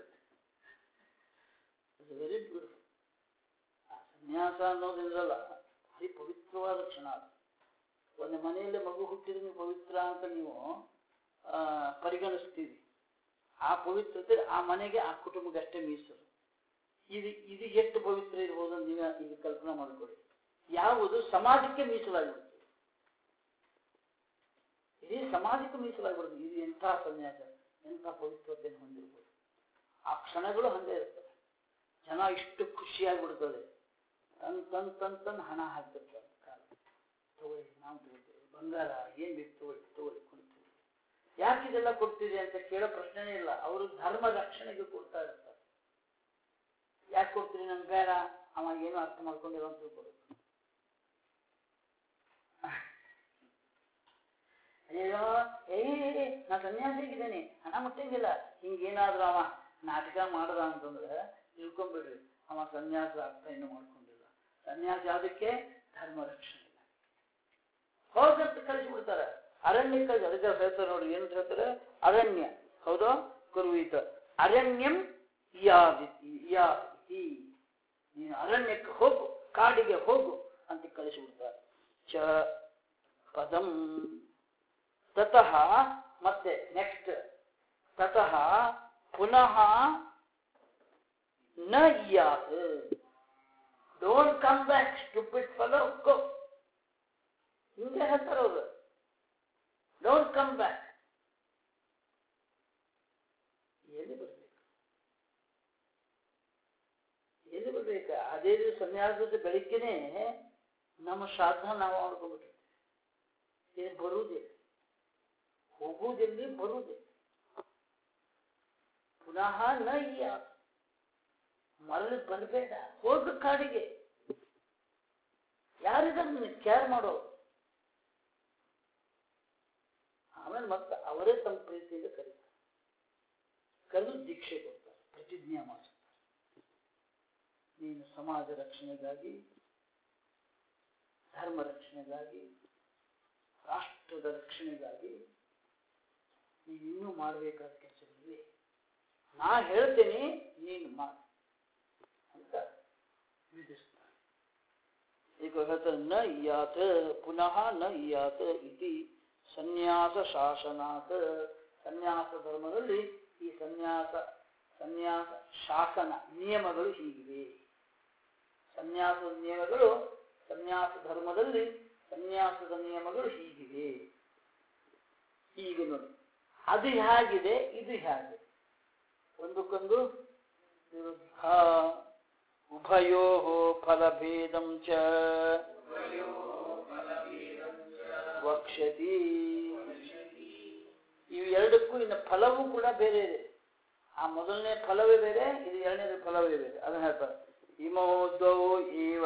ವೆರಿ ಬ್ಯೂಟಿಫುಲ್ ಸನ್ಯಾಸ ಅನ್ನೋದಿದ್ರಲ್ಲ ಭಾರಿ ಪವಿತ್ರವಾದ ಕ್ಷಣ ಅದು ಒಂದು ಮನೆಯಲ್ಲಿ ಮಗು ಹುಟ್ಟಿದ್ರೆ ನೀವು ಪವಿತ್ರ ಅಂತ ನೀವು ಆ, ಪರಿಗಣಿಸ್ತೀವಿ ಆ ಪವಿತ್ರತೆ ಆ ಮನೆಗೆ ಆ ಕುಟುಂಬಕ್ಕೆ ಅಷ್ಟೇ ಮೀಸಲು ಇದು ಇದು ಎಷ್ಟು ಪವಿತ್ರ ಇರ್ಬೋದು ಅಂತ ನೀವು ಈಗ ಕಲ್ಪನೆ ಮಾಡಿಕೊಳ್ಳಿ ಯಾವುದು ಸಮಾಜಕ್ಕೆ ಮೀಸಲಾಗಿಬಿಡ್ತದೆ ಇಡೀ ಸಮಾಜಕ್ಕೆ ಮೀಸಲಾಗಿಬಿಡ್ತದೆ ಇದು ಎಂಥ ಸನ್ಯಾಸ ಎಂಥ ಪವಿತ್ರತೆಯನ್ನು ಹೊಂದಿರ್ಬೋದು ಆ ಕ್ಷಣಗಳು ಹಂಗೆ ಇರ್ತವೆ ಜನ ಇಷ್ಟು ಖುಷಿಯಾಗ್ಬಿಡ್ತದೆ ತನ್ ತನ್ ತನ್ ತನ್ ಹಣ ಹಾಕ್ತಿರ್ತಾರೆ ಕಾಲ ತಗೊಳ್ಳಿ ನಾವು ತಗೊಳ್ತೇವೆ ಬಂಗಾರ ಏನ್ ಬೇಕು ತಗೊಳ್ಳಿ ತಗೊಳ್ಳಿ ಕೊಡ್ತೀವಿ ಯಾಕೆ ಇದೆಲ್ಲ ಕೊಡ್ತೀರಿ ಅಂತ ಕೇಳೋ ಪ್ರಶ್ನೆನೇ ಇಲ್ಲ ಅವರು ಧರ್ಮ ರಕ್ಷಣೆಗೆ ಕೊಡ್ತಾ ಇರ್ತಾರೆ ಯಾಕೆ ಕೊಡ್ತೀರಿ ನನ್ ಬೇಡ ಅವ ಏನೋ ಅರ್ಥ ಮಾಡ್ಕೊಂಡಿರೋ ಅಂತ ತಿಳ್ಕೊಬೇಕು ಅಯ್ಯೋ ಏ ನಾ ಸನ್ಯಾಸಿಗಿದ್ದೇನೆ ಹಣ ಮುಟ್ಟಿದ್ದಿಲ್ಲ ಹಿಂಗೇನಾದ್ರೂ ಅವ ನಾಟಕ ಮಾಡದ ಅಂತಂದ್ರೆ ತಿಳ್ಕೊಂಬಿಡ್ರಿ ಅವ ಸನ್ಯಾಸ ಅರ್ಥ ಇನ್ನೂ ಮಾಡ್ಕೊಂಡಿಲ್ಲ ಸನ್ಯಾಸ ಯಾವುದಕ್ಕೆ ಧರ್ಮ ರಕ್ಷಣೆ ಹೋಗಂತ ಕಳಿಸ್ಬಿಡ್ತಾರೆ ಅರಣ್ಯಕ್ಕಾಗಿ ಅದಕ್ಕೆ ಹೇಳ್ತಾರೆ ನೋಡಿ ಏನು ಹೇಳ್ತಾರೆ ಅರಣ್ಯ ಹೌದು ಕುರುವೀತ ಅರಣ್ಯಂ ಯಾದಿತಿ ಯಾದಿತಿ ನೀನು ಅರಣ್ಯಕ್ಕೆ ಹೋಗು ಕಾಡಿಗೆ ಹೋಗು ಅಂತ ಕಳಿಸಿಬಿಡ್ತಾರೆ ಚ ಪದಂ ತತಃ ಮತ್ತೆ ನೆಕ್ಸ್ಟ್ ತತಃ ಪುನಃ ನ ಯಾತ್ don't come back stupid fellow go ಹಿಂಗೆ ಹೇಳ್ತಾರೆ ಅವರು ಡೋಂಟ್ ಕಮ್ ಬ್ಯಾಕ್ ಎಲ್ಲಿ ಬರ್ಬೇಕು ಎಲ್ಲಿ ಬರ್ಬೇಕು ಅದೇ ದಿವಸ ಸನ್ಯಾಸದ ಬೆಳಿಗ್ಗೆನೆ ನಮ್ಮ ಶ್ರಾದ್ದ ನಾವು ಮಾಡ್ಕೊಂಡ್ಬಿಟ್ಟಿರ್ತೀವಿ ಏನು ಬರುವುದಿಲ್ಲ ಹೋಗುವುದೆಲ್ಲಿ ಬರುವುದಿಲ್ಲ ಪುನಃ ನ ಈ ಮರಳಿ ಬರಬೇಡ ಹೋಗು ಕಾಡಿಗೆ ಯಾರಿದ್ದಾರೆ ನಿನಗೆ ಕೇರ್ ಮಾಡೋರು ಆಮೇಲೆ ಮತ್ತೆ ಅವರೇ ತಮ್ಮ ಪ್ರೀತಿಯಿಂದ ಕರೀತಾರೆ ಕರೆದು ದೀಕ್ಷೆ ಕೊಡ್ತಾರೆ ಪ್ರತಿಜ್ಞೆ ಮಾಡಿಸ್ತಾರೆ ನೀನು ಸಮಾಜ ರಕ್ಷಣೆಗಾಗಿ ಧರ್ಮ ರಕ್ಷಣೆಗಾಗಿ ರಾಷ್ಟ್ರದ ರಕ್ಷಣೆಗಾಗಿ ನೀನು ಇನ್ನೂ ಮಾಡಬೇಕಾದ ಕೆಲಸಗಳಿವೆ ನಾ ಹೇಳ್ತೇನೆ ನೀನು ಮಾಡು ಅಂತ ವಿಧಿಸ್ತಾರೆ ಈಗ ಹೇಳ್ತಾರೆ ನ ಇಯಾತ ಪುನಃ ನ ಇಯಾತ ಇತಿ ಸನ್ಯಾಸ ಶಾಸನಾತ್ ಸನ್ಯಾಸ ಧರ್ಮದಲ್ಲಿ ಈ ಸನ್ಯಾಸ ಸನ್ಯಾಸ ಶಾಸನ ನಿಯಮಗಳು ಹೀಗಿವೆ ಸನ್ಯಾಸದ ನಿಯಮಗಳು ಸನ್ಯಾಸ ಧರ್ಮದಲ್ಲಿ ಸನ್ಯಾಸದ ನಿಯಮಗಳು ಹೀಗಿವೆ ಈಗ ನೋಡಿ ಅದು ಹೇಗಿದೆ ಇದು ಹೇಗೆ ಒಂದಕ್ಕೊಂದು ವಿರುದ್ಧ ಉಭಯೋ ಫಲಭೇದಂ ಚ ವಕ್ಷತಿ ಇವು ಎರಡಕ್ಕೂ ಇನ್ನು ಫಲವೂ ಕೂಡ ಬೇರೆ ಇದೆ ಆ ಮೊದಲನೇ ಫಲವೇ ಬೇರೆ ಇದು ಎರಡನೇ ಫಲವೇ ಬೇರೆ ಅದನ್ನ ಹೇಳ್ತಾರೆ ಇಮೋ ದ್ವೌ ಇವ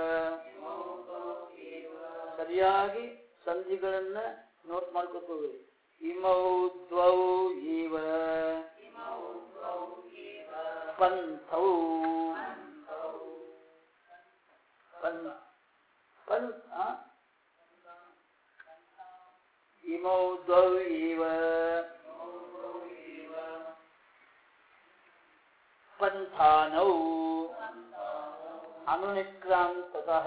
ಸರಿಯಾಗಿ ಸಂಧಿಗಳನ್ನ ನೋಟ್ ಮಾಡ್ಕೊತ ಹೋಗ್ರಿ ಇಮೌ ದ್ವೌ ಇವ ಪಂಥೌ ಪನ್ ಪನ್ ಆ? ಇಮೌ ದ್ವೌ ಇವ ಪಂಥಾನೌ ಅನುನಿಕ್ರಾಂತತಃ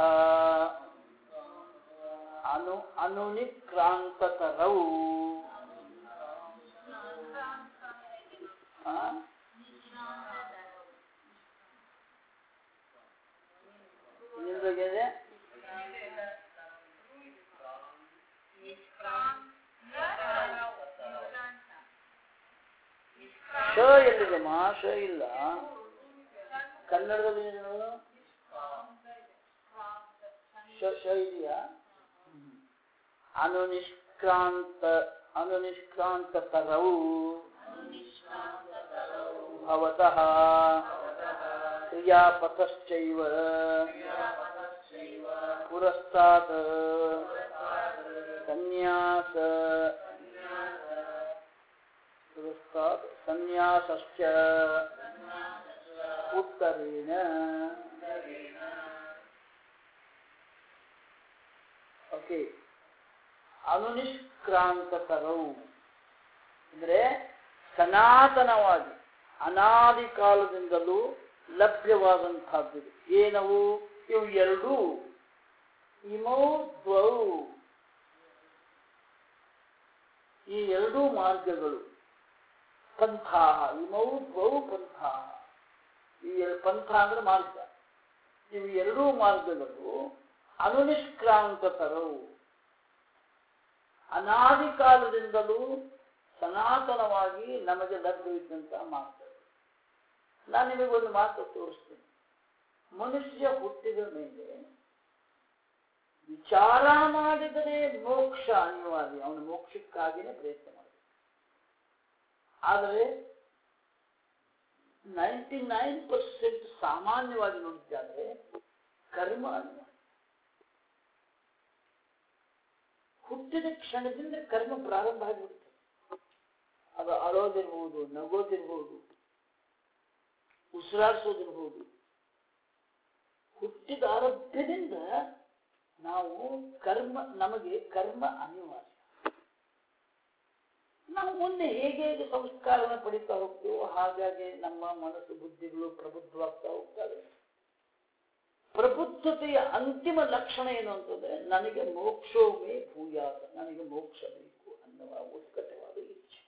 ಅನು ಅನುನಿಕ್ರಾಂತತರೌ ಆ? ಇನ್ನೊಂದು ಇದೆ ಶ ಎಲ್ಲಿದೆ ಮಾ ಶ ಇಲ್ಲ ಕನ್ನಡದಲ್ಲಿ ಏನು ಹೇಳೋದು? ಶ ಶ ಇದೆಯಾ ಹ್ಮ್. ಅನುನಿಷ್ಕ್ರಾಂತ ಅನುನಿಷ್ಕ್ರಾಂತತರೌ ಭವತಃ ಕ್ರಿಯಾಪಥಶ್ಚೈವ ಪುರಸ್ತಾತ್ ಸನ್ಯಾಸ ಪುರಸ್ತಾತ್ ಸನ್ಯಾಸಶ್ಚ ಉತ್ತರೇಣ ಓಕೆ ಅನುನಿಷ್ಕ್ರಾಂತತರವು ಅಂದ್ರೆ ಸನಾತನವಾಗಿ ಅನಾದಿ ಕಾಲದಿಂದಲೂ ಲಭ್ಯವಾದಂತಹದ್ದು ಏನವು ಇವು ಎರಡೂ ಇಮೌ ದ್ವೌ ಈ ಎರಡೂ ಮಾರ್ಗಗಳು ಪಂಥ ಇಮೌ ದ್ವೌ ಪಂಥ ಈ ಎರ- ಪಂಥ ಅಂದ್ರೆ ಮಾರ್ಗ ಇವು ಎರಡೂ ಮಾರ್ಗಗಳು ಅನುನಿಷ್ಕ್ರಾಂತತರವು ಅನಾದಿ ಕಾಲದಿಂದಲೂ ಸನಾತನವಾಗಿ ನಮಗೆ ಲಭ್ಯವಿದ್ದಂತಹ ಮಾರ್ಗಗಳು ನಾನು ನಿಮಗೆ ಒಂದು ಮಾತು ತೋರಿಸ್ತೇನೆ ಮನುಷ್ಯ ಹುಟ್ಟಿದ ಮೇಲೆ ವಿಚಾರ ಮಾಡಿದರೆ ಮೋಕ್ಷ ಅನಿವಾರ್ಯ ಅವನು ಮೋಕ್ಷಕ್ಕಾಗಿನೇ ಪ್ರಯತ್ನ ಮಾಡಬೇಕು ಆದರೆ ನೈಂಟಿ ನೈನ್ ಪರ್ಸೆಂಟ್ ಸಾಮಾನ್ಯವಾಗಿ ನೋಡಿದ್ದಾದ್ರೆ ಕರ್ಮ ಅನಿವಾರ್ಯ ಹುಟ್ಟಿದ ಕ್ಷಣದಿಂದ ಕರ್ಮ ಪ್ರಾರಂಭ ಆಗಿಬಿಡುತ್ತೆ ಅದು ಅಳೋದಿರ್ಬೋದು ನಗೋದಿರ್ಬೋದು ಉಸಿರಾಡಿಸೋದಿರ್ಬೋದು ಹುಟ್ಟಿದ ಆರೋಗ್ಯದಿಂದ ನಾವು ಕರ್ಮ ನಮಗೆ ಕರ್ಮ ಅನಿವಾರ್ಯ ನಾವು ಮುಂದೆ ಹೇಗೆ ಹೇಗೆ ಸಂಸ್ಕಾರವನ್ನು ಪಡಿತಾ ಹೋಗ್ತೀವೋ ಹಾಗಾಗಿ ನಮ್ಮ ಮನಸ್ಸು ಬುದ್ಧಿಗಳು ಪ್ರಬುದ್ಧವಾಗ್ತಾ ಹೋಗ್ತವೆ ಪ್ರಬುದ್ಧತೆಯ ಅಂತಿಮ ಲಕ್ಷಣ ಏನು ಅಂತಂದ್ರೆ ನನಗೆ ಮೋಕ್ಷೋಮೇ ಭೂಯಾತ ನನಗೆ ಮೋಕ್ಷ ಬೇಕು ಅನ್ನುವ ಉತ್ಕಟವಾದ ಇಚ್ಛೆ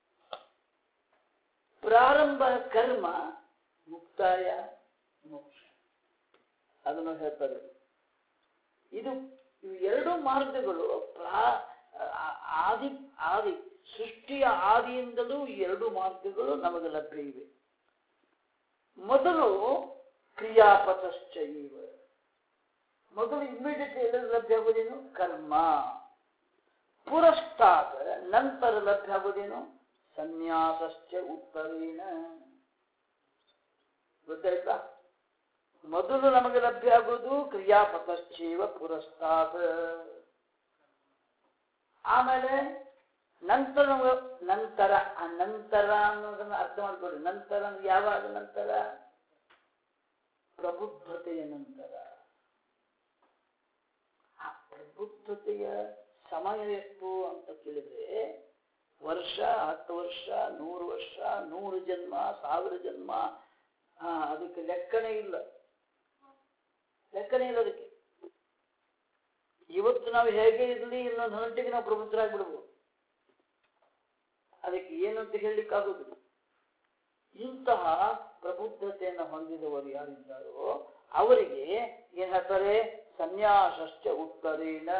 ಪ್ರಾರಂಭ ಕರ್ಮ ಮುಕ್ತಾಯ ಮೋಕ್ಷ ಅದನ್ನು ಹೇಳ್ತಾರೆ ಇದು ಇವು ಎರಡು ಮಾರ್ಗಗಳು ಪ್ರಾ ಆ- ಆದಿ ಆದಿ ಸೃಷ್ಟಿಯ ಆದಿಯಿಂದಲೂ ಈ ಎರಡು ಮಾರ್ಗಗಳು ನಮಗೆ ಲಭ್ಯ ಇವೆ ಮೊದಲು ಕ್ರಿಯಾಪಥಶ್ಚ ಇವ ಮೊದಲು ಇಮ್ಮಿಡಿಯೇಟ್ ಎಲ್ಲ ಲಭ್ಯ ಆಗೋದೇನು ಕರ್ಮ ಪುರಸ್ತಾದ ನಂತರ ಲಭ್ಯ ಆಗೋದೇನು ಸನ್ಯಾಸಶ್ಚ ಉತ್ತರೇಣ ಗೊತ್ತಾಯ್ತಾ ಮೊದಲು ನಮಗೆ ಲಭ್ಯ ಆಗೋದು ಕ್ರಿಯಾಪಥಶ್ಚೇವ ಪುರಸ್ತಾದ ಆಮೇಲೆ ನಂತರ ನಮ್ಗೆ ನಂತರ ಆ ನಂತರ ಅನ್ನೋದನ್ನ ಅರ್ಥ ಮಾಡ್ಕೊಳ್ಳಿ ನಂತರ ಅಂದ್ರೆ ಯಾವಾಗ ನಂತರ ಪ್ರಬುದ್ಧತೆಯ ನಂತರ ಆ ಪ್ರಬುದ್ಧತೆಯ ಸಮಯ ಎಷ್ಟು ಅಂತ ಕೇಳಿದ್ರೆ ವರ್ಷ ಹತ್ತು ವರ್ಷ ನೂರು ವರ್ಷ ನೂರು ಜನ್ಮ ಸಾವಿರ ಜನ್ಮ ಹಾ ಅದಕ್ಕೆ ಲೆಕ್ಕನೇ ಇಲ್ಲ ಲೆಕ್ಕನೇ ಇಲ್ಲ ಅದಕ್ಕೆ ಇವತ್ತು ನಾವು ಹೇಗೆ ಇರಲಿ ಇನ್ನೊಂದು ಹೊಂಟಿಗೆ ನಾವು ಪ್ರಬುದ್ಧರಾಗ್ಬಿಡ್ಬೋದು ಅದಕ್ಕೆ ಏನಂತ ಹೇಳಲಿಕ್ಕಾಗೋದಿಲ್ಲ ಇಂತಹ ಪ್ರಬುದ್ಧತೆಯನ್ನು ಹೊಂದಿದವರು ಯಾರಿದ್ದಾರೋ ಅವರಿಗೆ ಏನ್ ಹೇಳ್ತಾರೆ ಸನ್ಯಾಸಶ್ಚ ಉತ್ತರೇಣ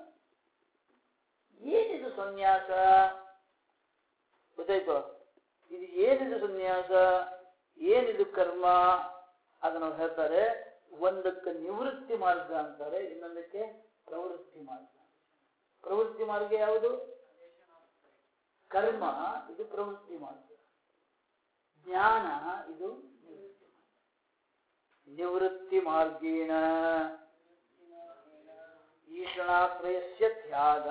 ಏನಿದು ಸನ್ಯಾಸ ಗೊತ್ತಾಯ್ತು ಇದು ಏನಿದು ಸನ್ಯಾಸ ಏನಿದು ಕರ್ಮ ಅದನ್ನು ಹೇಳ್ತಾರೆ ಒಂದಕ್ಕೆ ನಿವೃತ್ತಿ ಮಾರ್ಗ ಅಂತಾರೆ ಇನ್ನೊಂದಕ್ಕೆ ಪ್ರವೃತ್ತಿ ಮಾರ್ಗ ಪ್ರವೃತ್ತಿ ಮಾರ್ಗ ಯಾವುದು ಕರ್ಮ ಇದು ಪ್ರವೃತ್ತಿ ಮಾರ್ಗ ಜ್ಞಾನ ಇದು ನಿವೃತ್ತಿ ಮಾರ್ಗೇಣ ಈಶಣಾತ್ರಯಸ್ಯ ತ್ಯಾಗ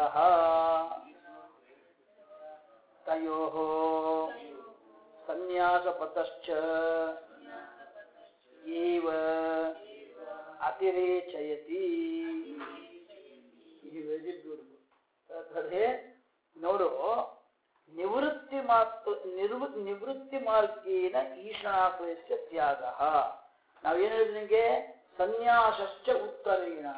ತಯೋ ಸನ್ಯಾಸಪಥಶ್ಚ ಏವ ಅತಿರೇಚಯತಿ ವೆರಿ ಬ್ಯೂಟಿಫುಲ್ ಅದೇ ನೋಡು ನಿವೃತ್ತಿ ಮಾತ್ರ ನಿರ್ವ ನಿವೃತ್ತಿ ಮಾರ್ಗೇನ ಈಶಾನಾಶ್ರಯಸ್ಯ ತ್ಯಾಗ ನಾವೇನು ಹೇಳಿದ್ವಿ ನಿಮಗೆ ಸನ್ಯಾಸಶ್ಚ ಉತ್ತರೇಣ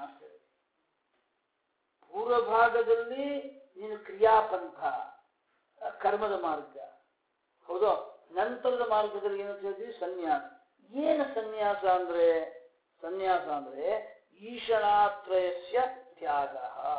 ಪೂರ್ವ ಭಾಗದಲ್ಲಿ ನೀನು ಕ್ರಿಯಾಪಂಥ ಆ, ಕರ್ಮದ ಮಾರ್ಗ ಹೌದು ನಂತರದ ಮಾರ್ಗದಲ್ಲಿ ಏನು ಹೇಳ್ತೀವಿ ಸನ್ಯಾಸ ಏನು ಸನ್ಯಾಸ ಅಂದ್ರೆ ಸನ್ಯಾಸ ಅಂದ್ರೆ ಈಶನಾತ್ರಯಸ್ಯ ತ್ಯಾಗ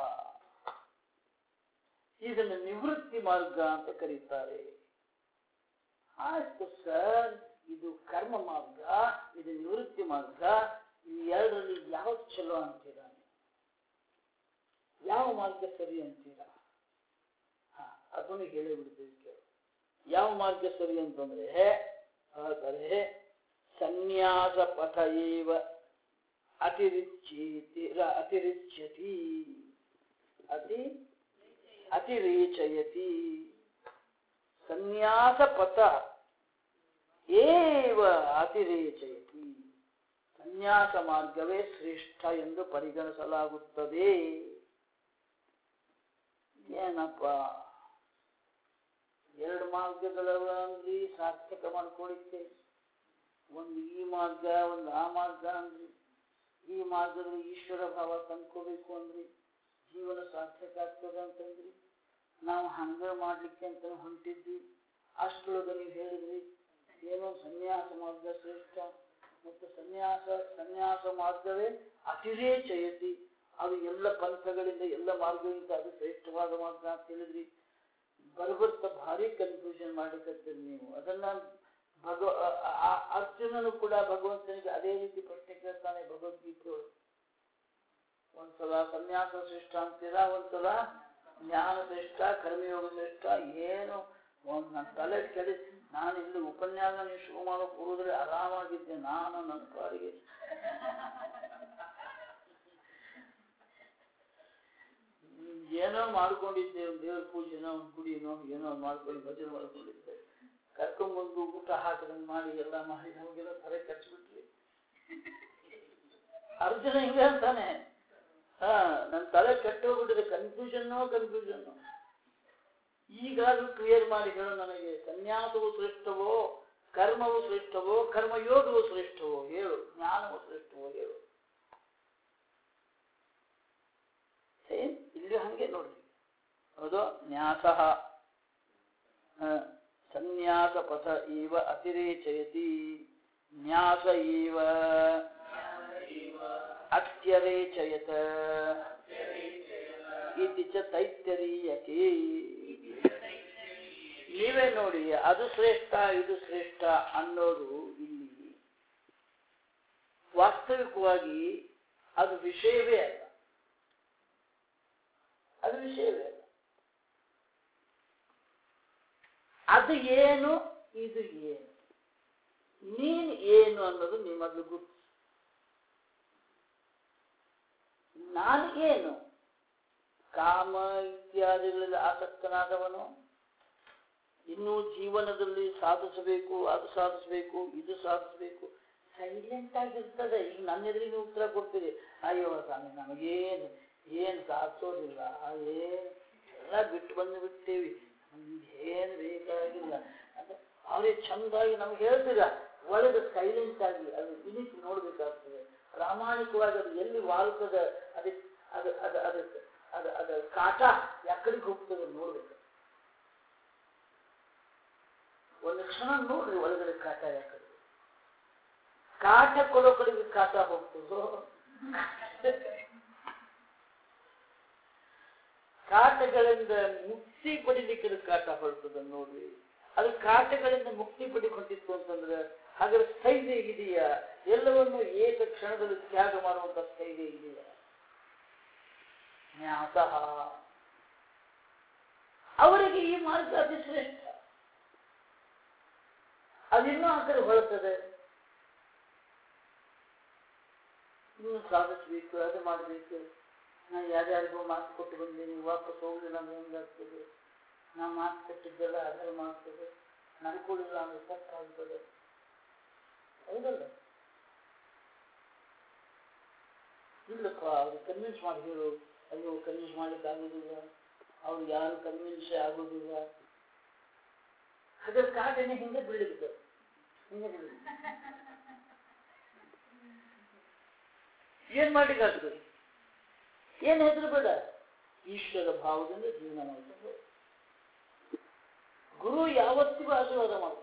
ಇದನ್ನು ನಿವೃತ್ತಿ ಮಾರ್ಗ ಅಂತ ಕರೀತಾರೆ ಆಯ್ತು ಸರ್ ಇದು ಕರ್ಮ ಮಾರ್ಗ ಇದು ನಿವೃತ್ತಿ ಮಾರ್ಗ ಈ ಎರಡರಲ್ಲಿ ಯಾವ್ದು ಚಲೋ ಅಂತೀರಾ ನೀವು? ಯಾವ ಮಾರ್ಗ ಸರಿ ಅಂತೀರಾ ಹಾ ಅದನ್ನು ಹೇಳಿ ಬಿಡ್ತೀವಿ ಕೇಳು ಯಾವ ಮಾರ್ಗ ಸರಿ ಅಂತಂದ್ರೆ ಆದರೆ ಸನ್ಯಾಸ ಪಥ ಏವ ಅತಿರಿಚ್ಯತಿ ರ- ಅತಿರಿಚ್ಯತಿ ಅತಿ ಅತಿರೇಚಯತಿ ಸನ್ಯಾಸ ಪಥ ಏವ ಅತಿರೇಚಯತಿ ಸನ್ಯಾಸ ಮಾರ್ಗವೇ ಶ್ರೇಷ್ಠ ಎಂದು ಪರಿಗಣಿಸಲಾಗುತ್ತದೆ ಏನಪ್ಪ ಎರಡು ಮಾರ್ಗಗಳವ ಅಂದ್ರಿ ಸಾರ್ಥಕ ಮಾಡ್ಕೊಳಿಕ್ಕೆ ಒಂದು ಈ ಮಾರ್ಗ ಒಂದು ಆ ಮಾರ್ಗ ಅಂದ್ರಿ ಈ ಮಾರ್ಗದಲ್ಲಿ ಈಶ್ವರ ಭಾವ ತಂದ್ಕೋಬೇಕು ಅಂದ್ರಿ ಜೀವನ ಸಾರ್ಥಕ ಆಗ್ತದೆ ಅಂತಂದ್ರಿ ನಾವು ಹಂಗ ಮಾಡ್ಲಿಕ್ಕೆ ಅಂತ ಹೊಂಟಿದ್ವಿ ಅಷ್ಟೊಳಗೆ ನೀವು ಹೇಳಿದ್ರಿ ಏನೋ ಸನ್ಯಾಸ ಮಾರ್ಗ ಶ್ರೇಷ್ಠ ಮತ್ತು ಸನ್ಯಾಸ ಸನ್ಯಾಸ ಮಾರ್ಗವೇ ಅತಿರೇಚಯತಿ ಅದು ಎಲ್ಲ ಪಂಥಗಳಿಂದ ಎಲ್ಲ ಮಾರ್ಗಗಳಿಂದ ಅದು ಶ್ರೇಷ್ಠವಾದ ಮಾರ್ಗ ಅಂತ ಹೇಳಿದ್ರಿ ಬರ್ಬರ್ತ ಭಾರಿ ಕನ್ಫ್ಯೂಷನ್ ಮಾಡ್ಲಿಕ್ಕತ್ತೀರಿ ನೀವು ಅದನ್ನ ಭಗವ ಆ- ಆ- ಅರ್ಜುನನು ಕೂಡ ಭಗವಂತನಿಗೆ ಅದೇ ರೀತಿ ಪ್ರಶ್ನೆ ಕೇಳ್ತಾನೆ ಭಗವದ್ಗೀತೆ ಒಳಗೆ. ಒಂದ್ಸಲ ಸನ್ಯಾಸ ಶ್ರೇಷ್ಠ ಅಂತೀರಾ ಒಂದ್ಸಲ ಜ್ಞಾನ ಶ್ರೇಷ್ಠ ಕರ್ಮಯೋಗ ಶ್ರೇಷ್ಠ ಏನು ಒಂದ್ ನನ್ನ ತಲೆ ಕೆಡಿ ನಾನು ಇಲ್ಲಿ ಉಪನ್ಯಾಸ ನೀವು ಶುರು ಮಾಡೋ ಪೂರ್ವದಲ್ಲಿ ಆರಾಮಾಗಿದ್ದೆ ನಾನು ನನ್ನ ಪಾಡಿಗೆ ಹ್ಮ್, ಏನೋ ಮಾಡ್ಕೊಂಡಿದ್ದೆ ಒಂದು ದೇವ್ರ ಪೂಜೆನೋ ಒಂದು ಗುಡಿನೋ ಏನೋ ಒಂದ್ ಮಾಡ್ಕೊಂಡು ಭಜನೆ ಮಾಡ್ಕೊಂಡಿದ್ದೆ ಕರ್ಕೊಂಡ್ಬಂದು ಊಟ ಹಾಕಿದಂಗ್ ಮಾಡಿ ಎಲ್ಲ ಮಾಡಿ ನಮಗೆಲ್ಲ ತಲೆ ಕಚ್ಬಿಟ್ರಿ ಅರ್ಜುನ ಹಿಂಗೆ ಅಂತಾನೆ ಹಾ ನನ್ನ ತಲೆ ಕೆಟ್ಟೋಗ್ಬಿಟ್ಟಿದೆ ಕನ್ಫ್ಯೂಷನ್ನೋ ಕನ್ಫ್ಯೂಷನ್ನು ಈಗಾದ್ರೂ ಕ್ಲಿಯರ್ ಮಾಡಿ ಹೇಳು ನನಗೆ ಸನ್ಯಾಸವು ಶ್ರೇಷ್ಠವೋ ಕರ್ಮವು ಶ್ರೇಷ್ಠವೋ ಕರ್ಮಯೋಗವು ಶ್ರೇಷ್ಠವೋ ಹೇಳು ಜ್ಞಾನವು ಶ್ರೇಷ್ಠವೋ ಹೇಳು ಸೇಮ್ ಇಲ್ಲಿ ಹಂಗೆ ನೋಡ್ರಿ ಹೌದು ನ್ಯಾಸ ಸನ್ಯಾಸ ಪಥ ಇವ ಅತಿರೇಚಯತಿ ನ್ಯಾಸ ಇವ ಅತ್ಯರೇಚಯತ ಇತಿ ಚ ತೈತ್ತರೀಯಕೆ ನೀವೇ ನೋಡಿ ಅದು ಶ್ರೇಷ್ಠ ಇದು ಶ್ರೇಷ್ಠ ಅನ್ನೋದು ಇಲ್ಲಿ ವಾಸ್ತವಿಕವಾಗಿ ಅದು ವಿಷಯವೇ ಅಲ್ಲ ಅದು ವಿಷಯವೇ ಅಲ್ಲ ಅದು ಏನು ಇದು ಏನು ನೀನ್ ಏನು ಅನ್ನೋದು ನಿಮ್ಮದು ಗುರುತು ನಾನು ಏನು ಕಾಮ ಇತ್ಯಾದಿಗಳಲ್ಲಿ ಆಸಕ್ತನಾದವನು ಇನ್ನು ಜೀವನದಲ್ಲಿ ಸಾಧಿಸಬೇಕು ಅದು ಸಾಧಿಸಬೇಕು ಇದು ಸಾಧಿಸಬೇಕು ಸೈಲೆಂಟ್ ಆಗಿರ್ತದೆ ಈಗ ನನ್ನ ಎದುರಿಗೆ ನೀವು ಉತ್ತರ ಕೊಡ್ತೀರಿ ಅಯ್ಯೋ ಸ್ವಾಮಿ ನಮಗೇನು ಏನು ಸಾಧಿಸೋದಿಲ್ಲ ಏನು ಎಲ್ಲ ಬಿಟ್ಟು ಬಂದು ಬಿಡ್ತೀವಿ ಏನು ಬೇಕಾಗಿಲ್ಲ ಅಂತ ಅವ್ರಿಗೆ ಚಂದಾಗಿ ನಮ್ಗೆ ಹೇಳ್ತೀರ ಒಳಗೆ ಸೈಲೆಂಟ್ ಆಗಿ ಅದು ಇನಿಸಿ ನೋಡ್ಬೇಕಾಗ್ತದೆ ಪ್ರಾಮಾಣಿಕವಾಗಿ ಅದು ಎಲ್ಲಿ ವಾಲ್ತದ ಅದಕ್ಕೆ ಅದು ಅದು ಅದಕ್ಕೆ ಅದು ಅದರ ಕಾಟ ಯಾಕಡೆಗೆ ಹೋಗ್ತದೆ ನೋಡ್ಬೇಕು ಒಂದು ಕ್ಷಣ ನೋಡ್ರಿ ಒಳಗಡೆ ಕಾಟ ಯಾಕಡೆ ಕಾಟ ಕೊಡೋ ಕಡೆಗೆ ಕಾಟ ಹೋಗ್ತದೋ ಕಾಟಗಳಿಂದ ಮುಕ್ತಿ ಪಡಿಲಿಕ್ಕೆ ಕಾಟ ಹೊರತದ ನೋಡ್ರಿ ಅದು ಕಾಟಗಳಿಂದ ಮುಕ್ತಿ ಪಡಿಕೊಂಡಿತ್ತು ಅಂತಂದ್ರೆ ಹಾಗಾದ್ರೆ ಸ್ಥೈರ್ಯ ಇದೆಯಾ ಎಲ್ಲವನ್ನು ಏಕ ಕ್ಷಣದಲ್ಲಿ ತ್ಯಾಗ ಮಾಡುವಂತ ಸ್ಥೈರ್ಯ ಇದೆಯಾ ಜ್ಞಾತಃ ಅವರಿಗೆ ಈ ಮಾರ್ಗ ಅತಿ ಶ್ರೇಷ್ಠ ಅದಿನ್ನೂ ಆ ಕಡೆ ಹೊರತದೆ ಇನ್ನು ಸಾಧಿಸ್ಬೇಕು ಅದು ಮಾಡಬೇಕು ನಾ ಯಾರ್ಯಾರಿಗೋ ಮಾತು ಕೊಟ್ಟು ಬಂದೀನಿ ವಾಪಸ್ ಹೋಗ್ಲಿಲ್ಲ ಅಂದ್ರೆ ಹೆಂಗಾಗ್ತದೆ ನಾ ಮಾತು ಕೊಟ್ಟಿದ್ದೆಲ್ಲ ಅದೇ ಮಾಡ್ತದೆ ನಡ್ಕೊಳ್ಳಿಲ್ಲ ಅಂದ್ರೆ ತಪ್ಪಾಗ್ತದೆ ಹೌದಲ್ಲ ಇಲ್ಲಪ್ಪ ಅವ್ರು ಕನ್ವಿನ್ಸ್ ಮಾಡಿ ಹೇಳು ಅಯ್ಯೋ ಕನ್ವಿನ್ಸ್ ಮಾಡ್ಲಿಕ್ಕೆ ಆಗೋದಿಲ್ಲ ಅವ್ರು ಯಾರು ಕನ್ವಿನ್ಸ್ ಆಗೋದಿಲ್ಲ ಅದ್ರ ಕಾಟನೆ ಹಿಂಗೆ ಬೀಳಿದ್ದು ಹಿಂಗೆ ಬೀಳಿದ್ದು ಏನ್ ಮಾಡ್ಲಿಕ್ಕೆ ಆಗ್ತದೆ ಏನ್ ಹೆದರಬೇಡ ಈಶ್ವರ ಭಾವದಿಂದ ಜೀವನ ಮಾಡ್ಕೊಂಡು ಹೋಗು. ಗುರು ಯಾವತ್ತಿಗೂ ಆಶೀರ್ವಾದ ಮಾಡ್ತಾನೆ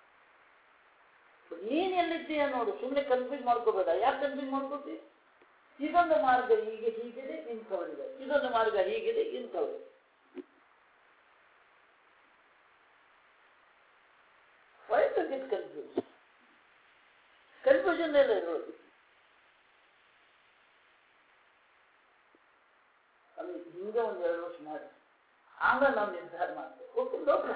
ನೀನ್ ಎಲ್ಲಿದ್ದೀಯ ನೋಡು ಸುಮ್ಮನೆ ಕನ್ಫ್ಯೂಸ್ ಮಾಡ್ಕೋಬೇಡ ಯಾಕೆ ಕನ್ಫ್ಯೂಸ್ ಮಾಡ್ಕೋತಿ ಇದೊಂದು ಮಾರ್ಗ ಹೀಗೆ ಹೀಗಿದೆ ಇಂಥವರಿದೆ ಇದೊಂದು ಮಾರ್ಗ ಹೀಗಿದೆ ಇಂಥವರಿದೆ why to get confuse confusion ಎಲ್ಲ ಇರೋದು ಅಲ್ಲಿ ಹಿಂಗೆ ಒಂದು ಎರಡು ವರ್ಷ ಮಾಡಿ ಆಮೇಲೆ ನಾವು ನಿರ್ಧಾರ ಮಾಡ್ತೇವೆ ಓಕೆ ಲೋಕ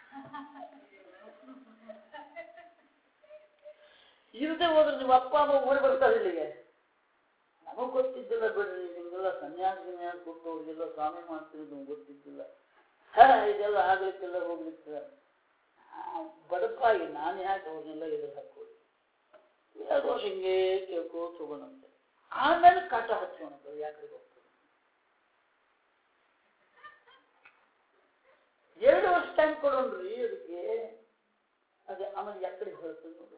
ಇಲ್ಲದೆ ಹೋದ್ರೆ ನಿಮ್ಮ ಅಪ್ಪ ಅಮ್ಮ ಓಡಿ ಬರ್ತಾರೆ ಇಲ್ಲಿಗೆ ನಮಗ್ ಗೊತ್ತಿದ್ದಿಲ್ಲ ಬಿಡ್ರಿ ನಿಮ್ಗೆಲ್ಲ ಸನ್ಯಾಸ ಗಿನ್ಯಾಸ ಕೊಟ್ಟು ಅವ್ರಿಗೆಲ್ಲ ಸ್ವಾಮಿ ಮಾಡ್ತಿರೋದು ನಮ್ಗೆ ಗೊತ್ತಿದ್ದಿಲ್ಲ ಹಾ ಇದೆಲ್ಲ ಆಗ್ಲಿಕ್ಕೆಲ್ಲ ಹೋಗ್ಲಿಕ್ಕೆ ಆ, ಬಡಪಾಗಿ ನಾನು ಯಾಕೆ ಅವ್ರನ್ನೆಲ್ಲ ಎದುರು ಹಾಕೋದು ಎರಡು ವರ್ಷ ಹಿಂಗೆ ಕೇಳ್ಕೋತ ಹೋಗೋಣಂತೆ ಆಮೇಲೆ ಕಾಟ ಹಚ್ಚೋಣಂತೆ ಯಾಕೆ ಹೋಗ್ತದೆ ಎರಡು ವರ್ಷ ಟೈಮ್ ಕೊಡೋಣ್ರಿ ಅದಕ್ಕೆ ಅದೇ ಆಮೇಲೆ ಯಾಕಡೆ ಹೊರತದೆ ನೋಡು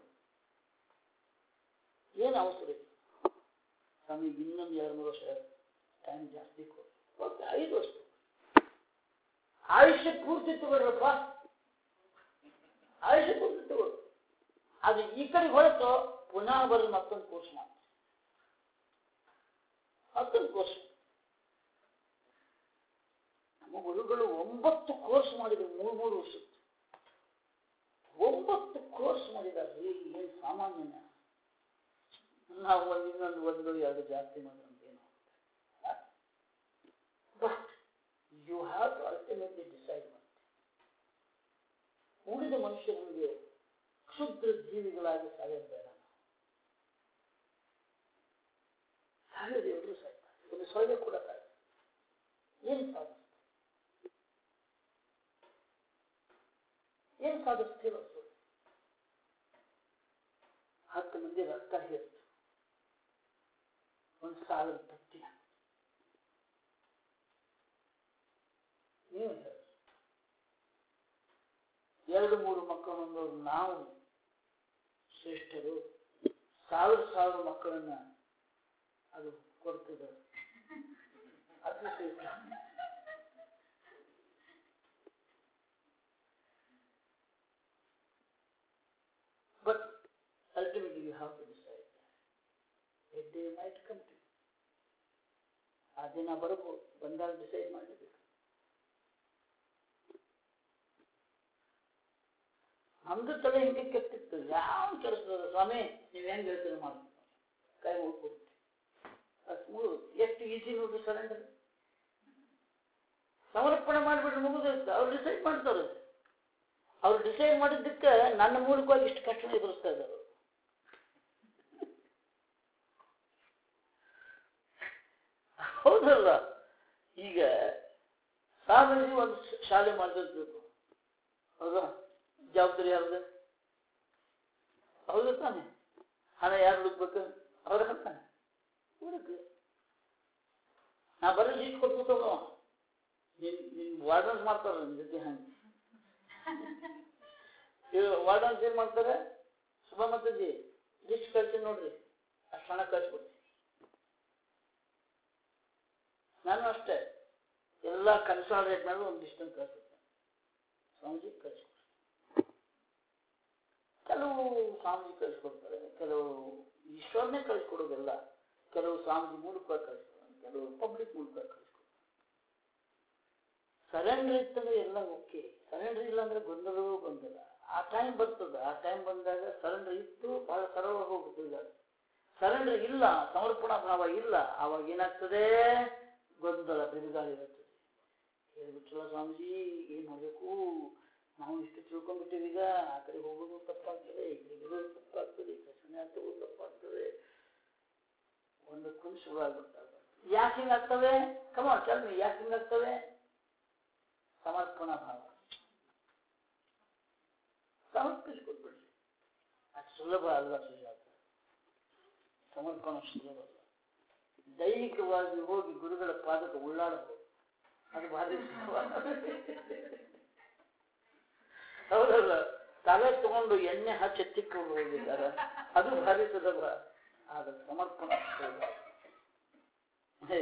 ಏನು ಅವಸರ ಇದೆ ಸ್ವಾಮಿ ಇನ್ನೊಂದು ಎರಡು ಮೂರು ವರ್ಷ ಟೈಮ್ ಜಾಸ್ತಿ ಕೊಡು ಓಕೆ ಐದು ವರ್ಷ ಆಯುಷ್ಯ ಪೂರ್ತಿ ತಗೊಳ್ರಪ್ಪ ಆಯುಷ್ಯ ಪೂರ್ತಿ ತಗೊಳ್ಳಿ ಅದು ಈ ಕಡೆ ಹೊರತು ಪುನಃ ಬರೋದು ಮತ್ತೊಂದು ಕೋರ್ಸ್ ಮಾಡಿ ಮತ್ತೊಂದು ಕೋರ್ಸ್ ನಮ್ಮ ಗುರುಗಳು ಒಂಬತ್ತು ಕೋರ್ಸ್ ಮಾಡಿದ್ರು ಮೂರು ಮೂರು ವರ್ಷ ಒಂಬತ್ತು ಕೋರ್ಸ್ ಮಾಡಿದಾರೆ ಏನು ಸಾಮಾನ್ಯನ ನಾವು ಒಂದು ಇನ್ನೊಂದು ಒಂದು ಎರಡು ಜಾಸ್ತಿ ಮಾಡೋಂತೇನು but you have to ultimately decide ಮಾಡಿ ಉಳಿದ ಮನುಷ್ಯರಿಗೆ ಕ್ಷುದ್ರ ಜೀವಿಗಳಾಗಿ ಸಾಯೋದು ಬೇಡ ಸಾಯೋದು ಎಲ್ಲರೂ ಸಾಯ್ತಾರೆ ಒಂದು ಸೊಳ್ಳೆ ಕೂಡ ಸಾಯ್ತಾರೆ ಏನು ಸಾಧಿಸ್ತಾರೆ ಏನು ಸಾಧಿಸ್ತೀರೋ ಸೊಳ್ಳೆ ಹತ್ತು ಮಂದಿ ರಕ್ತ ಹೇರ್ತು ಒಂದು ಸಾವಿರ ತತ್ತಿ ನೀವು ಹೇಳಿ ಎರಡು ಮೂರು ಮಕ್ಕಳನ್ನು ನಾವು ಶ್ರೇಷ್ಠರು ಸಾವಿರ ಸಾವಿರ ಮಕ್ಕಳನ್ನ ಅದು ಕೊಡ್ತದೆ ಅದು ಶ್ರೇಷ್ಠ But ultimately you have to decide that. A day might come to you. ಆ ದಿನ ಬರ್ಬೋದು ಬಂದಾಗ ಡಿಸೈಡ್ ಮಾಡಲೇಬೇಕು ನಮ್ದು ತಲೆ ಹಿಂಗೆ ಕೆಟ್ಟಿತ್ತು ಯಾವ ಕೆಲಸದ ಸ್ವಾಮಿ ನೀವು ಹೆಂಗೆ ಹೇಳ್ತೀರಿ ಮಾಡ್ತೀವಿ ಕೈ ಮುಗ್ಕೊಡ್ತೀವಿ ಅಷ್ಟು ಎಷ್ಟು ಈಸಿ ನೋಡ್ರಿ ಸರೆಂಡರ್ ಸಮರ್ಪಣೆ ಮಾಡಿಬಿಟ್ರೆ ಮುಗಿದಿರುತ್ತೆ ಅವ್ರು ಡಿಸೈಡ್ ಮಾಡ್ತಾರೆ ಅವ್ರು ಡಿಸೈಡ್ ಮಾಡಿದ್ದಕ್ಕೆ ನನ್ನ ಮೂಲಕವಾಗಿ ಇಷ್ಟು ಕಷ್ಟ ಎದುರಿಸ್ತಾ ಇದ್ದಾರೆ ಅವ್ರು. ಹೌದಲ್ಲ ಈಗ ಸ್ವಾಮೀಜಿ ಒಂದು ಶ- ಶಾಲೆ ಮಾಡಿರ್ಬೇಕು ಹೌದಾ ಜವಾಬ್ದಾರಿ ಯಾರ್ದು ಹೌದು ತಾನೆ ಹಣ ಯಾರು ಹುಡುಕ್ಬೇಕು ಅವ್ರ ತಾನೆ ಹುಡುಕು ನಾ ಬರೀ ಲೀಸ್ಟ್ ಕೊಟ್ಬಿಟ್ಟು ನಿನ್ ನಿನ್ ವಾರ್ಡನ್ಸ್ ಮಾಡ್ತಾರ ನಿನ್ ಜೊತೆ ಹಂಗೆ ವಾರ್ಡನ್ಸ್ ಏನ್ ಮಾಡ್ತಾರೆ ಶುಭ ಮತ್ತಜಿ ಲಿಸ್ಟ್ ಕಳ್ಸಿ ನೋಡ್ರಿ ಅಷ್ಟು ಹಣ ಕಳ್ಸ್ಕೊಡ್ತೀನಿ ನಾನು ಅಷ್ಟೇ ಎಲ್ಲ ಕನ್ಸಾಲ್ರೇಟ್ ಮಾಡಿ ಒಂದು ಲಿಸ್ಟನ್ನು ಕಳ್ಸಿರ್ತೇನೆ ಸ್ವಾಮೀಜಿ ಕಳ್ಸಿಕೊಡ್ತೀನಿ ಕೆಲವು ಸ್ವಾಮೀಜಿ ಕಳಿಸ್ಕೊಡ್ತಾರೆ ಕೆಲವು ಈಶ್ವರನೇ ಕಳಿಸ್ಕೊಡೋದಿಲ್ಲ ಕೆಲವು ಸ್ವಾಮೀಜಿ ಮೂಲಕ ಕಳಿಸ್ಕೊಡ್ತಾರೆ ಕೆಲವು ಪಬ್ಲಿಕ್ ಮೂಲಕ ಕಳಿಸ್ಕೊಡ್ತಾರೆ ಸರೆಂಡರ್ ಇತ್ತಂದ್ರೆ ಎಲ್ಲ ಓಕೆ ಸರೆಂಡರ್ ಇಲ್ಲ ಅಂದ್ರೆ ಗೊಂದಲವೂ ಗೊಂದಲ ಆ ಟೈಮ್ ಬರ್ತದೆ ಆ ಟೈಮ್ ಬಂದಾಗ ಸರೆಂಡರ್ ಇತ್ತು ಬಹಳ ಸರಳವಾಗಿ ಹೋಗ್ತದೆ ಸರೆಂಡರ್ ಇಲ್ಲ ಸಮರ್ಪಣಾ ಭಾವ ಇಲ್ಲ ಆವಾಗ ಏನಾಗ್ತದೆ ಗೊಂದಲ ಬಿರುಗಾಳಿ ಇರ್ತದೆ ಹೇಳ್ಬಿಟ್ರಲ್ಲ ಸ್ವಾಮೀಜಿ ಏನ್ ಮಾಡ್ಬೇಕು ನಾವು ಇಷ್ಟು ತಿಳ್ಕೊಂಡ್ಬಿಟ್ಟಿವಿ ಈಗ ಆ ಕಡೆ ಹೋಗೋದು ತಪ್ಪಾಗ್ತದೆ ಈ ಕಡೆ ಬರೋದು ತಪ್ಪಾಗ್ತದೆ ಈ ಕಡೆ ಸನ್ಯಾಸ ತಗೋದು ತಪ್ಪಾಗ್ತದೆ ಒಂದಕ್ಕೊಂದು ಶುರು ಆಗ್ಬಿಡ್ತವೆ ಯಾಕೆ ಹಿಂಗಾಗ್ತವೆ ಕಮಾನ್ ಚಲ್ಮಿ ಯಾಕೆ ಹಿಂಗಾಗ್ತವೆ ಸಮರ್ಪಣಾ ಭಾವ ಸಮರ್ಪಿಸ್ಕೊಟ್ಬಿಡ್ರಿ ಅದು ಸುಲಭ ಅಲ್ಲ ಸುಜಾತ ಸಮರ್ಪಣ ಸುಲಭ ಅಲ್ಲ ದೈಹಿಕವಾಗಿ ಹೋಗಿ ಗುರುಗಳ ಪಾದಕ್ಕೆ ಉಳ್ಳಾಡಬಹುದು ಅದು ಭಾರಿ ಸುಲಭ ಹೌದಲ್ಲ ತಲೆ ತಗೊಂಡು ಎಣ್ಣೆ ಹಚ್ಚಿ ತಿಕ್ಕೊಂಡು ಹೋಗಿದ್ದಾರೆ ಅದು ಭಾರಿ ಸುಲಭ ಆದ್ರೆ ಸಮರ್ಪಣ ಸುಲಭ ಹೇ.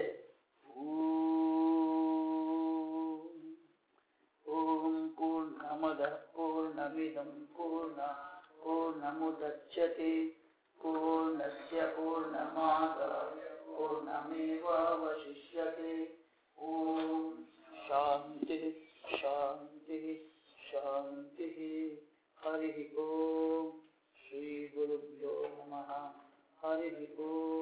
ಓಂ ಓಂ ಪೂರ್ಣಮದ ಪೂರ್ಣಮಿದಂ ಪೂರ್ಣ ಪೂರ್ಣಮುದಚ್ಯತೆ ಪೂರ್ಣಸ್ಯ ಪೂರ್ಣಮಾದಾಯ ಪೂರ್ಣಮೇವಾವಶಿಷ್ಯತೆ ಓಂ ಶಾಂತಿ ಶಾಂತಿ ಶಾಂತಿ ಹರಿ ಓಂ ಶ್ರೀ ಗುರುಭ್ಯೋ ನಮಃ ಹರಿ ಓಂ